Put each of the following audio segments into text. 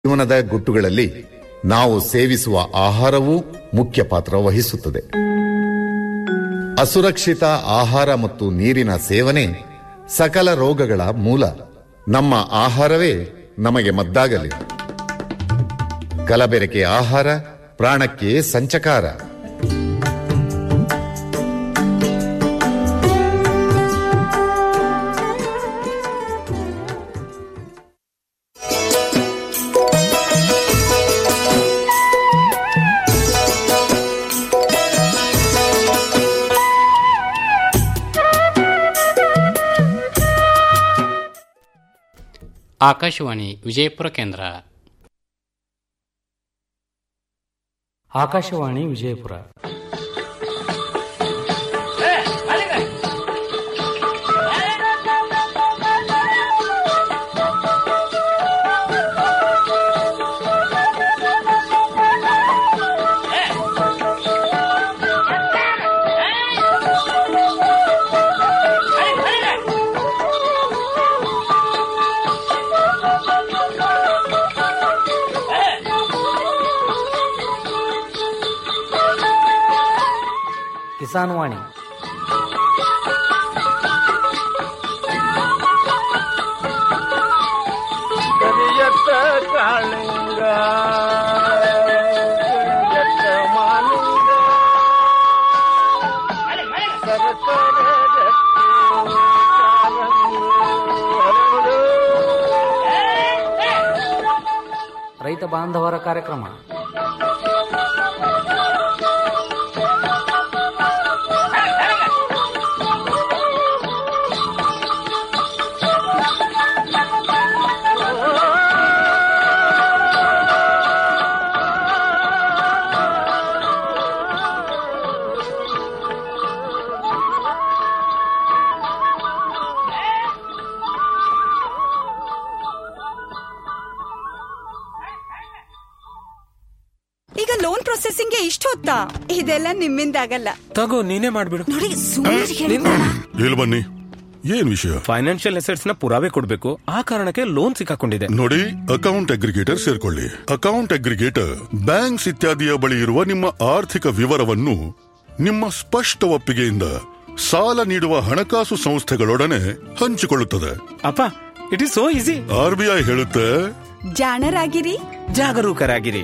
ಜೀವನದ ಗುಟ್ಟುಗಳಲ್ಲಿ ನಾವು ಸೇವಿಸುವ ಆಹಾರವೂ ಮುಖ್ಯ ಪಾತ್ರ ವಹಿಸುತ್ತದೆ ಅಸುರಕ್ಷಿತ ಆಹಾರ ಮತ್ತು ನೀರಿನ ಸೇವನೆ ಸಕಲ ರೋಗಗಳ ಮೂಲ ನಮ್ಮ ಆಹಾರವೇ ನಮಗೆ ಮದ್ದಾಗಲಿ ಕಲಬೆರಕೆ ಆಹಾರ ಪ್ರಾಣಕ್ಕೆ ಸಂಚಕಾರ ಆಕಾಶವಾಣಿ ವಿಜಯಪುರ ಕೇಂದ್ರ ಆಕಾಶವಾಣಿ ವಿಜಯಪುರ ಕಿಸಾನ್ ವಾಣಿ ಕರಿಯತ್ತ ಕಾಳಿಂಗ ಕರಿಯತ್ತ ಮಾಲಿಂಗ ಸರಸರ ಗಟ್ಟಿ ಕಾಲಂಗಿ ಹರಡು. ರೈತ ಬಾಂಧವರ ಕಾರ್ಯಕ್ರಮ ಈಗ ಲೋನ್ ಪ್ರೊಸೆಸಿಂಗ್ ಇಷ್ಟು ಹೊತ್ತಾ ಇದೆಲ್ಲ ನಿಮ್ಮಿಂದ ಆಗಲ್ಲ ತಗೋ ನೀನೇ ಮಾಡ್ಬಿಡು ನೋಡಿ ಸುಮ್ಮನೆ ಹೇಳಿದ್ನಲ್ಲ. ಇಲ್ಲಿ ಬನ್ನಿ ಏನ್ ವಿಷಯ ಫೈನಾನ್ಷಿಯಲ್ ಅಸೆಟ್ಸ್ ನ ಪುರಾವೆ ಕೊಡ್ಬೇಕು ಆ ಕಾರಣಕ್ಕೆ ಲೋನ್ ಸಿಕ್ಕಾಕೊಂಡಿದೆ ನೋಡಿ ಅಕೌಂಟ್ ಅಗ್ರಿಗೇಟರ್ ಸೇರ್ಕೊಳ್ಳಿ ಅಕೌಂಟ್ ಅಗ್ರಿಗೇಟರ್ ಬ್ಯಾಂಕ್ಸ್ ಇತ್ಯಾದಿಯ ಬಳಿ ಇರುವ ನಿಮ್ಮ ಆರ್ಥಿಕ ವಿವರವನ್ನು ನಿಮ್ಮ ಸ್ಪಷ್ಟ ಒಪ್ಪಿಗೆಯಿಂದ ಸಾಲ ನೀಡುವ ಹಣಕಾಸು ಸಂಸ್ಥೆಗಳೊಡನೆ ಹಂಚಿಕೊಳ್ಳುತ್ತದೆ ಅಪ್ಪ it is so easy RBI ಹೇಳುತ್ತೆ ಜಾಣರಾಗಿರಿ ಜಾಗರೂಕರಾಗಿರಿ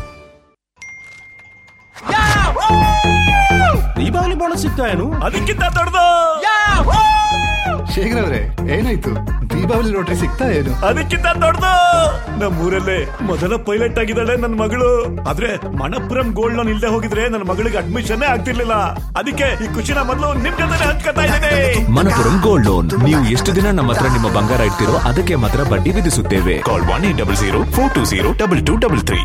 ದೀಪಾವಳಿ ಬೋನಸ್ ಸಿಗ್ತಾ ಏನು ಅದಕ್ಕಿಂತ ದೊಡ್ಡದು ಶೇಖರ್ ಅವ್ರೆ ಏನಾಯ್ತು ದೀಪಾವಳಿ ಲಾಟ್ರಿ ಸಿಗ್ತಾ ಏನು ಅದಕ್ಕಿಂತ ದೊಡ್ಡದು ನಮ್ಮೂರಲ್ಲೇ ಮೊದಲ ಪೈಲಟ್ ಆಗಿದ್ದಾಳೆ ನನ್ನ ಮಗಳು ಆದ್ರೆ ಮಣಪುರಂ ಗೋಲ್ಡ್ ಲೋನ್ ಇಲ್ದೆ ಹೋಗಿದ್ರೆ ನನ್ನ ಮಗಳಿಗೆ ಅಡ್ಮಿಷನ್ ಆಗ್ತಿರ್ಲಿಲ್ಲ ಅದಕ್ಕೆ ಈ ಖುಷಿನ ಮೊದಲು ನಿಮ್ ಜೊತೆ ಹಂಚ್ಕೊತಾ ಇದ್ದೇನೆ ಮನಪುರಂ ಗೋಲ್ಡ್ ಲೋನ್ ನೀವು ಎಷ್ಟು ದಿನ ನಮ್ಮ ಹತ್ರ ನಿಮ್ಮ ಬಂಗಾರ ಇಡ್ತಿರೋ ಅದಕ್ಕೆ ಮಾತ್ರ ಬಡ್ಡಿ ವಿಧಿಸುತ್ತೇವೆ call one eight double zero four two zero double two double three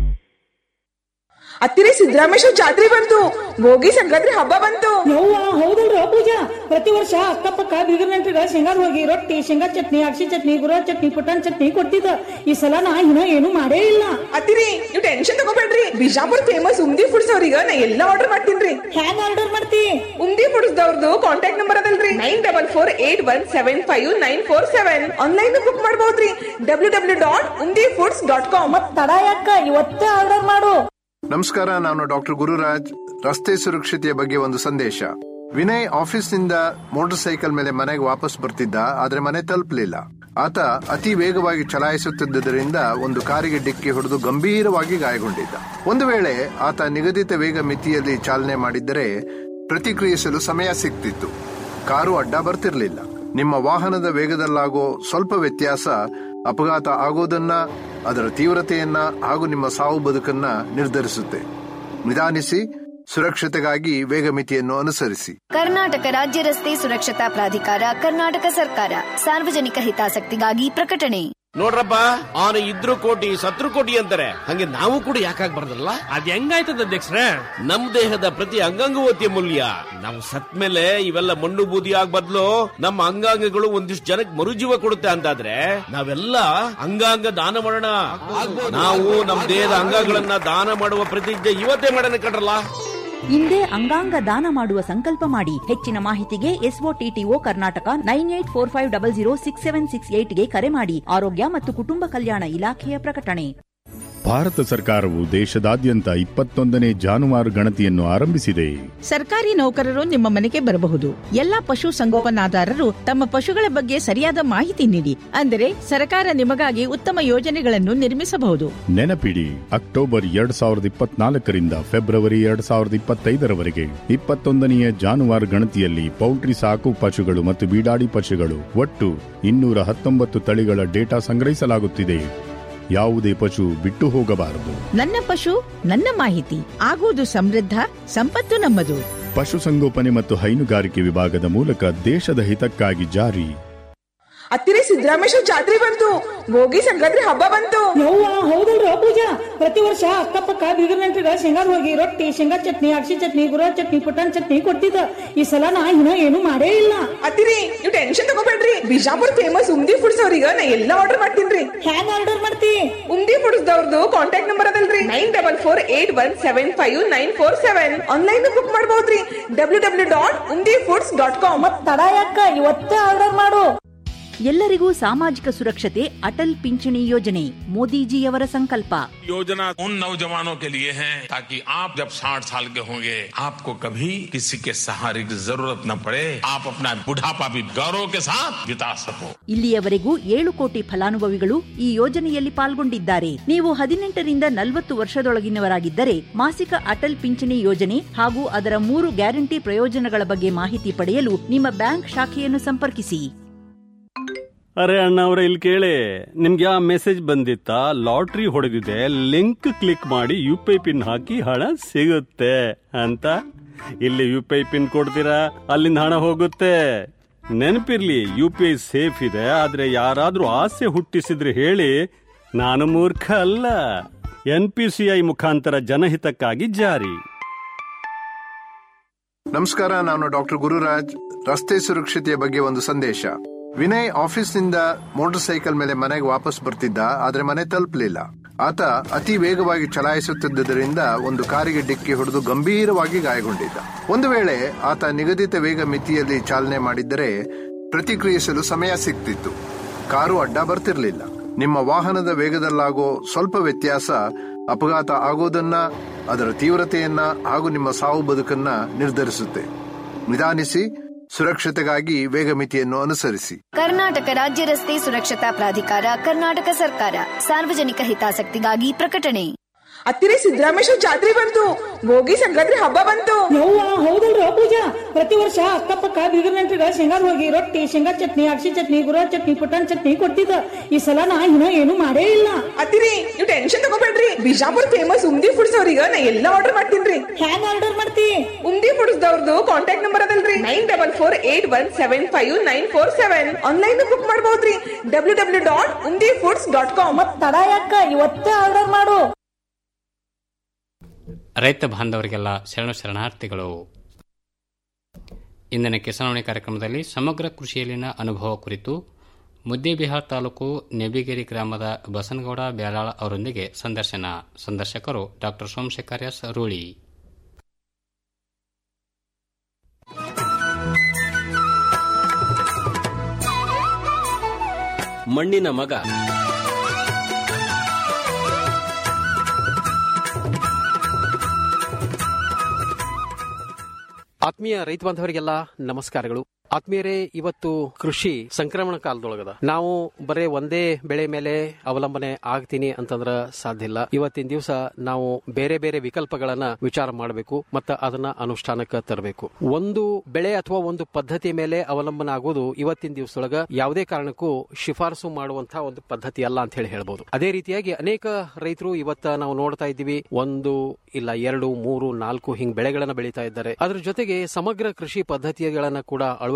ಹತ್ತಿರ ಸಿದ್ದರಾಮೇಶ್ವರ ಜಾತ್ರೆ ಬಂತು ಭೋಗಿ ಸಂಕ್ರಾಂತಿ ಹಬ್ಬ ಬಂತು ಯವ್ವ ಹೌದಲ್ರ ಪೂಜಾ ಪ್ರತಿ ವರ್ಷ ಅಕ್ಕಪಕ್ಕ ಬೀಗರ್ ನೆಂಟ್ರಿಗ ಶೇಂಗಾದ ಹೋಗಿ ರೊಟ್ಟಿ ಶೇಂಗಾ ಚಟ್ನಿ ಅಕ್ಷಿ ಚಟ್ನಿ ಗುರ ಚಟ್ನಿ ಪುಟಾಣಿ ಚಟ್ನಿ ಕೊಟ್ಟಿದ್ದ ಈ ಸಲ ನಾ ಇನ್ನ ಏನು ಮಾಡೇ ಇಲ್ಲ ಅತ್ತಿರಿ ನೀವು ಟೆನ್ಷನ್ ತಗೋಬೇಡ್ರಿ ಬಿಜಾಪುರ್ ಫೇಮಸ್ ಉಮ್ದಿ ಫುಡ್ಸ್ ಅವ್ರಿಗೆ ನಾ ಎಲ್ಲ ಆರ್ಡರ್ ಮಾಡ್ತೀನ್ರಿ ಹ್ಯಾಂಗ ಆರ್ಡರ್ ಮಾಡ್ತಿ ಉಮ್ದಿ ಫುಡ್ಸ್ ದವ್ರದ್ದು ಕಾಂಟ್ಯಾಕ್ಟ್ ನಂಬರ್ ಅದಲ್ರಿ nine double four eight one seven five nine four seven online book ಮಾಡಬಹುದ್ರಿ W W dot Umdi foods dot com ಮತ್ ತಡ ಯಾಕ ಇವತ್ತೇ ಆರ್ಡರ್ ಮಾಡು ನಮಸ್ಕಾರ ನಾನು ಡಾಕ್ಟರ್ ಗುರುರಾಜ್ ರಸ್ತೆ ಸುರಕ್ಷತೆಯ ಬಗ್ಗೆ ಒಂದು ಸಂದೇಶ ವಿನಯ್ ಆಫೀಸ್ನಿಂದ ಮೋಟಾರ್ ಸೈಕಲ್ ಮೇಲೆ ಮನೆಗೆ ವಾಪಸ್ ಬರ್ತಿದ್ದ ಆದ್ರೆ ಮನೆ ತಲುಪಲಿಲ್ಲ ಆತ ಅತಿ ವೇಗವಾಗಿ ಚಲಾಯಿಸುತ್ತಿದ್ದರಿಂದ ಒಂದು ಕಾರಿಗೆ ಡಿಕ್ಕಿ ಹೊಡೆದು ಗಂಭೀರವಾಗಿ ಗಾಯಗೊಂಡಿದ್ದ ಒಂದು ವೇಳೆ ಆತ ನಿಗದಿತ ವೇಗ ಮಿತಿಯಲ್ಲಿ ಚಾಲನೆ ಮಾಡಿದ್ದರೆ ಪ್ರತಿಕ್ರಿಯಿಸಲು ಸಮಯ ಸಿಗ್ತಿತ್ತು ಕಾರು ಅಡ್ಡ ಬರ್ತಿರ್ಲಿಲ್ಲ ನಿಮ್ಮ ವಾಹನದ ವೇಗದಲ್ಲಾಗೋ ಸ್ವಲ್ಪ ವ್ಯತ್ಯಾಸ ಅಪಘಾತ ಆಗೋದನ್ನ ಅದರ ತೀವ್ರತೆಯನ್ನ ಹಾಗೂ ನಿಮ್ಮ ಸಾವು ಬದುಕನ್ನ ನಿರ್ಧರಿಸುತ್ತೆ ನಿಧಾನಿಸಿ ಸುರಕ್ಷತೆಗಾಗಿ ವೇಗ ಮಿತಿಯನ್ನು ಅನುಸರಿಸಿ ಕರ್ನಾಟಕ ರಾಜ್ಯ ರಸ್ತೆ ಸುರಕ್ಷತಾ ಪ್ರಾಧಿಕಾರ ಕರ್ನಾಟಕ ಸರ್ಕಾರ ಸಾರ್ವಜನಿಕ ಹಿತಾಸಕ್ತಿಗಾಗಿ ಪ್ರಕಟಣೆ ನೋಡ್ರಪ್ಪ ಅವನು ಇದ್ರು ಕೋಟಿ ಸತ್ರು ಕೋಟಿ ಅಂತಾರೆ ಹಂಗೆ ನಾವು ಕೂಡ ಯಾಕಾಗ್ಬಾರ್ದಲ್ಲ ಅದ್ ಹೆಂಗಾಯ್ತದ ಅಧ್ಯಕ್ಷರೇ ನಮ್ ದೇಹದ ಪ್ರತಿ ಅಂಗಾಂಗವತಿಯ ಮೂಲ್ಯ ನಾವು ಸತ್ ಮೇಲೆ ಇವೆಲ್ಲ ಮಣ್ಣು ಬೂದಿ ಆಗ್ ಬದ್ಲು ನಮ್ಮ ಅಂಗಾಂಗಗಳು ಒಂದಿಷ್ಟು ಜನಕ್ಕೆ ಮರುಜೀವ ಕೊಡುತ್ತೆ ಅಂತಾದ್ರೆ ನಾವೆಲ್ಲ ಅಂಗಾಂಗ ದಾನ ಮಾಡೋಣ ನಾವು ನಮ್ ದೇಹದ ಅಂಗಗಳನ್ನ ದಾನ ಮಾಡುವ ಪ್ರತಿಜ್ಞೆ ಇವತ್ತೇ ಮಾಡೋಣ ಕಣ್ರಲ್ಲ ಹಿಂದೆ ಅಂಗಾಂಗ ದಾನ ಮಾಡುವ ಸಂಕಲ್ಪ ಮಾಡಿ ಹೆಚ್ಚಿನ ಮಾಹಿತಿಗೆ S O T T O Karnataka nine eight four five double zero six seven six ಏಟ್ಗೆ ಕರೆ ಮಾಡಿ ಆರೋಗ್ಯ ಮತ್ತು ಕುಟುಂಬ ಕಲ್ಯಾಣ ಇಲಾಖೆಯ ಪ್ರಕಟಣೆ ಭಾರತ ಸರ್ಕಾರವು ದೇಶದಾದ್ಯಂತ ಇಪ್ಪತ್ತೊಂದನೇ ಜಾನುವಾರು ಗಣತಿಯನ್ನು ಆರಂಭಿಸಿದೆ ಸರ್ಕಾರಿ ನೌಕರರು ನಿಮ್ಮ ಮನೆಗೆ ಬರಬಹುದು ಎಲ್ಲಾ ಪಶು ಸಂಗೋಪನಾದಾರರು ತಮ್ಮ ಪಶುಗಳ ಬಗ್ಗೆ ಸರಿಯಾದ ಮಾಹಿತಿ ನೀಡಿ ಅಂದರೆ ಸರ್ಕಾರ ನಿಮಗಾಗಿ ಉತ್ತಮ ಯೋಜನೆಗಳನ್ನು ನಿರ್ಮಿಸಬಹುದು ನೆನಪಿಡಿ ಅಕ್ಟೋಬರ್ ಎರಡ್ ಸಾವಿರದ ಇಪ್ಪತ್ನಾಲ್ಕರಿಂದ ಫೆಬ್ರವರಿ ಎರಡ್ ಸಾವಿರದ ಇಪ್ಪತ್ತೈದರವರೆಗೆ ಇಪ್ಪತ್ತೊಂದನೆಯ ಜಾನುವಾರು ಗಣತಿಯಲ್ಲಿ ಪೌಲ್ಟ್ರಿ ಸಾಕು ಪಶುಗಳು ಮತ್ತು ಬೀಡಾಡಿ ಪಶುಗಳು ಒಟ್ಟು ಇನ್ನೂರ ಹತ್ತೊಂಬತ್ತು ತಳಿಗಳ ಡೇಟಾ ಸಂಗ್ರಹಿಸಲಾಗುತ್ತಿದೆ ಯಾವುದೇ ಪಶು ಬಿಟ್ಟು ಹೋಗಬಾರದು ನನ್ನ ಪಶು ನನ್ನ ಮಾಹಿತಿ ಆಗುವುದು ಸಮೃದ್ಧ ಸಂಪತ್ತು ನಮ್ಮದು ಪಶುಸಂಗೋಪನೆ ಮತ್ತು ಹೈನುಗಾರಿಕೆ ವಿಭಾಗದ ಮೂಲಕ ದೇಶದ ಹಿತಕ್ಕಾಗಿ ಜಾರಿ ಹತ್ತಿರ ಸಿದ್ದರಾಮೇಶ್ವರ ಜಾತ್ರೆ ಬಂತು ಭೋಗಿ ಸಂಕ್ರಾಂತಿ ಹಬ್ಬ ಬಂತು ಯವ್ವ ಹೌದಲ್ರ ಪೂಜಾ ಪ್ರತಿ ವರ್ಷ ಅಕ್ಕಪಕ್ಕ ಬೀಗರ್ ನೆಂಟ್ರಿಗ ಶೇಂಗಾದ ಹೋಗಿ ರೊಟ್ಟಿ ಶೇಂಗಾ ಚಟ್ನಿ ಅಕ್ಷಿ ಚಟ್ನಿ ಗುರ ಚಟ್ನಿ ಪುಟಾಣಿ ಚಟ್ನಿ ಕೊಡ್ತಿದ್ದ ಈ ಸಲ ನಾ ಇನ್ನ ಏನು ಮಾಡೇ ಇಲ್ಲ ಅತ್ತಿರಿ ನೀವು ಟೆನ್ಷನ್ ತಗೋಬೇಡ್ರಿ ಬಿಜಾಪುರ್ ಫೇಮಸ್ ಉಮ್ದಿ ಫುಡ್ಸ್ ಅವ್ರಿಗೆ ನಾ ಎಲ್ಲ ಆರ್ಡರ್ ಮಾಡ್ತೀನ್ರಿ ಹ್ಯಾಂಗ ಆರ್ಡರ್ ಮಾಡ್ತಿ ಉಮ್ದಿ ಫುಡ್ಸ್ ದವ್ರದ್ದು ಕಾಂಟ್ಯಾಕ್ಟ್ ನಂಬರ್ ಅದಲ್ರಿ nine double four eight one seven five nine four seven online book ಮಾಡಬಹುದ್ರಿ W W dot Umdi foods dot com ಮತ್ ತಡ ಯಾಕ ಇವತ್ತೇ ಆರ್ಡರ್ ಮಾಡು ಎಲ್ಲರಿಗೂ ಸಾಮಾಜಿಕ ಸುರಕ್ಷತೆ ಅಟಲ್ ಪಿಂಚಣಿ ಯೋಜನೆ ಮೋದಿಜಿಯವರ ಸಂಕಲ್ಪ योजना उन नौजवानों के लिए है ताकि आप जब 60 साल के होंगे आपको कभी किसी के सहारे की जरूरत न पड़े आप अपना बुढ़ापा भी गौरव के साथ बिता सको ಇಲ್ಲಿಯವರೆಗೂ ಏಳು ಕೋಟಿ ಫಲಾನುಭವಿಗಳು ಈ ಯೋಜನೆಯಲ್ಲಿ ಪಾಲ್ಗೊಂಡಿದ್ದಾರೆ ನೀವು ಹದಿನೆಂಟರಿಂದ ನಲವತ್ತು ವರ್ಷದೊಳಗಿನವರಾಗಿದ್ದರೆ ಮಾಸಿಕ ಅಟಲ್ ಪಿಂಚಣಿ ಯೋಜನೆ ಹಾಗೂ ಅದರ ಮೂರು ಗ್ಯಾರಂಟಿ ಪ್ರಯೋಜನಗಳ ಬಗ್ಗೆ ಮಾಹಿತಿ ಪಡೆಯಲು ನಿಮ್ಮ ಬ್ಯಾಂಕ್ ಶಾಖೆಯನ್ನು ಸಂಪರ್ಕಿಸಿ ಅರೆ ಅಣ್ಣ ಅವ್ರ ಇಲ್ಲಿ ಕೇಳಿ ನಿಮ್ಗೆ ಆ ಮೆಸೇಜ್ ಬಂದಿತ್ತಾ ಲಾಟ್ರಿ ಹೊಡೆದಿದೆ ಲಿಂಕ್ ಕ್ಲಿಕ್ ಮಾಡಿ ಯು ಪಿ ಐ ಪಿನ್ ಹಾಕಿ ಹಣ ಸಿಗುತ್ತೆ ಅಂತ ಇಲ್ಲಿ ಯು ಪಿ ಐ ಪಿನ್ ಕೊಡ್ತೀರಾ ಅಲ್ಲಿಂದ ಹಣ ಹೋಗುತ್ತೆ ನೆನಪಿರ್ಲಿ ಯು ಪಿ ಐ ಸೇಫ್ ಇದೆ ಆದ್ರೆ ಯಾರಾದ್ರೂ ಆಸೆ ಹುಟ್ಟಿಸಿದ್ರೆ ಹೇಳಿ ನಾನು ಮೂರ್ಖ ಅಲ್ಲ ಎನ್ ಪಿ ಸಿ ಐ ಮುಖಾಂತರ ಜನಹಿತಕ್ಕಾಗಿ ಜಾರಿ ನಮಸ್ಕಾರ ನಾನು ಡಾಕ್ಟರ್ ಗುರುರಾಜ್ ರಸ್ತೆ ಸುರಕ್ಷತೆಯ ಬಗ್ಗೆ ಒಂದು ಸಂದೇಶ ವಿನಯ್ ಆಫೀಸ್ನಿಂದ ಮೋಟಾರ್ ಸೈಕಲ್ ಮೇಲೆ ಮನೆಗೆ ವಾಪಸ್ ಬರ್ತಿದ್ದ ಆದ್ರೆ ಮನೆ ತಲುಪಲಿಲ್ಲ ಆತ ಅತಿ ವೇಗವಾಗಿ ಚಲಾಯಿಸುತ್ತಿದ್ದರಿಂದ ಒಂದು ಕಾರಿಗೆ ಡಿಕ್ಕಿ ಹೊಡೆದು ಗಂಭೀರವಾಗಿ ಗಾಯಗೊಂಡಿದ್ದ ಒಂದು ವೇಳೆ ಆತ ನಿಗದಿತ ವೇಗ ಮಿತಿಯಲ್ಲಿ ಚಾಲನೆ ಮಾಡಿದ್ದರೆ ಪ್ರತಿಕ್ರಿಯಿಸಲು ಸಮಯ ಸಿಗ್ತಿತ್ತು ಕಾರು ಅಡ್ಡ ಬರ್ತಿರ್ಲಿಲ್ಲ ನಿಮ್ಮ ವಾಹನದ ವೇಗದಲ್ಲಾಗೋ ಸ್ವಲ್ಪ ವ್ಯತ್ಯಾಸ ಅಪಘಾತ ಆಗೋದನ್ನ ಅದರ ತೀವ್ರತೆಯನ್ನ ಹಾಗೂ ನಿಮ್ಮ ಸಾವು ಬದುಕನ್ನ ನಿರ್ಧರಿಸುತ್ತೆ ನಿಧಾನಿಸಿ ಸುರಕ್ಷತೆಗಾಗಿ ವೇಗ ಮಿತಿಯನ್ನು ಅನುಸರಿಸಿ ಕರ್ನಾಟಕ ರಾಜ್ಯ ರಸ್ತೆ ಸುರಕ್ಷತಾ ಪ್ರಾಧಿಕಾರ ಕರ್ನಾಟಕ ಸರ್ಕಾರ ಸಾರ್ವಜನಿಕ ಹಿತಾಸಕ್ತಿಗಾಗಿ ಪ್ರಕಟಣೆ ಹತ್ತಿರ ಸಿದ್ದರಾಮೇಶ್ವರ ಜಾತ್ರೆ ಬಂತು ಭೋಗಿ ಸಂಕ್ರಾಂತಿ ಹಬ್ಬ ಬಂತು ಯವ್ವ ಹೌದಲ್ರ ಪೂಜಾ ಪ್ರತಿ ವರ್ಷ ಅಕ್ಕಪಕ್ಕ ಬೀಗರ್ ನೆಂಟ್ರಿಗ ಶೇಂಗಾದ ಹೋಗಿ ರೊಟ್ಟಿ ಶೇಂಗಾ ಚಟ್ನಿ ಅಕ್ಷಿ ಚಟ್ನಿ ಗುರ ಚಟ್ನಿ ಪುಟಾಣಿ ಚಟ್ನಿ ಕೊಡ್ತಿದ್ದ ಈ ಸಲ ನಾ ಇನ್ನ ಏನು ಮಾಡೇ ಇಲ್ಲ ಅತ್ತಿರಿ ನೀವು ಟೆನ್ಷನ್ ತಗೋಬೇಡ್ರಿ ಬಿಜಾಪುರ್ ಫೇಮಸ್ ಉಮ್ದಿ ಫುಡ್ಸ್ ಅವ್ರಿಗೆ ನಾ ಎಲ್ಲ ಆರ್ಡರ್ ಮಾಡ್ತೀನ್ರಿ ಹ್ಯಾಂಗ ಆರ್ಡರ್ ಮಾಡ್ತಿ ಉಮ್ದಿ ಫುಡ್ಸ್ ದವ್ರದ್ದು ಕಾಂಟ್ಯಾಕ್ಟ್ ನಂಬರ್ ಅದಲ್ರಿ nine double four eight one seven five nine four seven online book ಮಾಡಬಹುದ್ರಿ W W dot Umdi foods dot com ಮತ್ ತಡ ಯಾಕ ಇವತ್ತೇ ಆರ್ಡರ್ ಮಾಡು ರೈತ ಬಾಂಧವರಿಗೆಲ್ಲ ಶರಣ ಶರಣಾರ್ಥಿಗಳು ಇಂದಿನ ಕಿಸಾನವಾಣಿ ಕಾರ್ಯಕ್ರಮದಲ್ಲಿ ಸಮಗ್ರ ಕೃಷಿಯಲ್ಲಿನ ಅನುಭವ ಕುರಿತು ಮುದ್ದೇಬಿಹಾರ್ ತಾಲೂಕು ನೆಬಿಗೇರಿ ಗ್ರಾಮದ ಬಸನಗೌಡ ಬ್ಯಾಲಾಳ ಅವರೊಂದಿಗೆ ಸಂದರ್ಶನ ಸಂದರ್ಶಕರು ಡಾಕ್ಟರ್ ಸೋಮಶೇಖರ್ ಎಸ್ ರೂಳಿ ಮಣ್ಣಿನ ಮಗ ಆತ್ಮೀಯ ರೈತ ಬಾಂಧವರಿಗೆಲ್ಲ ನಮಸ್ಕಾರಗಳು ಆತ್ಮೀಯರೇ ಇವತ್ತು ಕೃಷಿ ಸಂಕ್ರಮಣ ಕಾಲದೊಳಗದ ನಾವು ಬರೇ ಒಂದೇ ಬೆಳೆ ಮೇಲೆ ಅವಲಂಬನೆ ಆಗ್ತೀನಿ ಅಂತಂದ್ರ ಸಾಧ್ಯ ಇಲ್ಲ ಇವತ್ತಿನ ದಿವಸ ನಾವು ಬೇರೆ ಬೇರೆ ವಿಕಲ್ಪಗಳನ್ನ ವಿಚಾರ ಮಾಡಬೇಕು ಮತ್ತು ಅದನ್ನ ಅನುಷ್ಠಾನಕ್ಕೆ ತರಬೇಕು ಒಂದು ಬೆಳೆ ಅಥವಾ ಒಂದು ಪದ್ಧತಿ ಮೇಲೆ ಅವಲಂಬನೆ ಆಗೋದು ಇವತ್ತಿನ ದಿವಸದೊಳಗ ಯಾವುದೇ ಕಾರಣಕ್ಕೂ ಶಿಫಾರಸು ಮಾಡುವಂತಹ ಒಂದು ಪದ್ಧತಿ ಅಲ್ಲ ಅಂತ ಹೇಳಿ ಹೇಳ್ಬೋದು ಅದೇ ರೀತಿಯಾಗಿ ಅನೇಕ ರೈತರು ಇವತ್ತ ನಾವು ನೋಡ್ತಾ ಇದ್ದೀವಿ ಒಂದು ಇಲ್ಲ ಎರಡು ಮೂರು ನಾಲ್ಕು ಹಿಂಗ್ ಬೆಳೆಗಳನ್ನ ಬೆಳೀತಾ ಇದ್ದಾರೆ ಅದ್ರ ಜೊತೆಗೆ ಸಮಗ್ರ ಕೃಷಿ ಪದ್ಧತಿಗಳನ್ನ ಕೂಡ ಅಳವಡಿಸಿ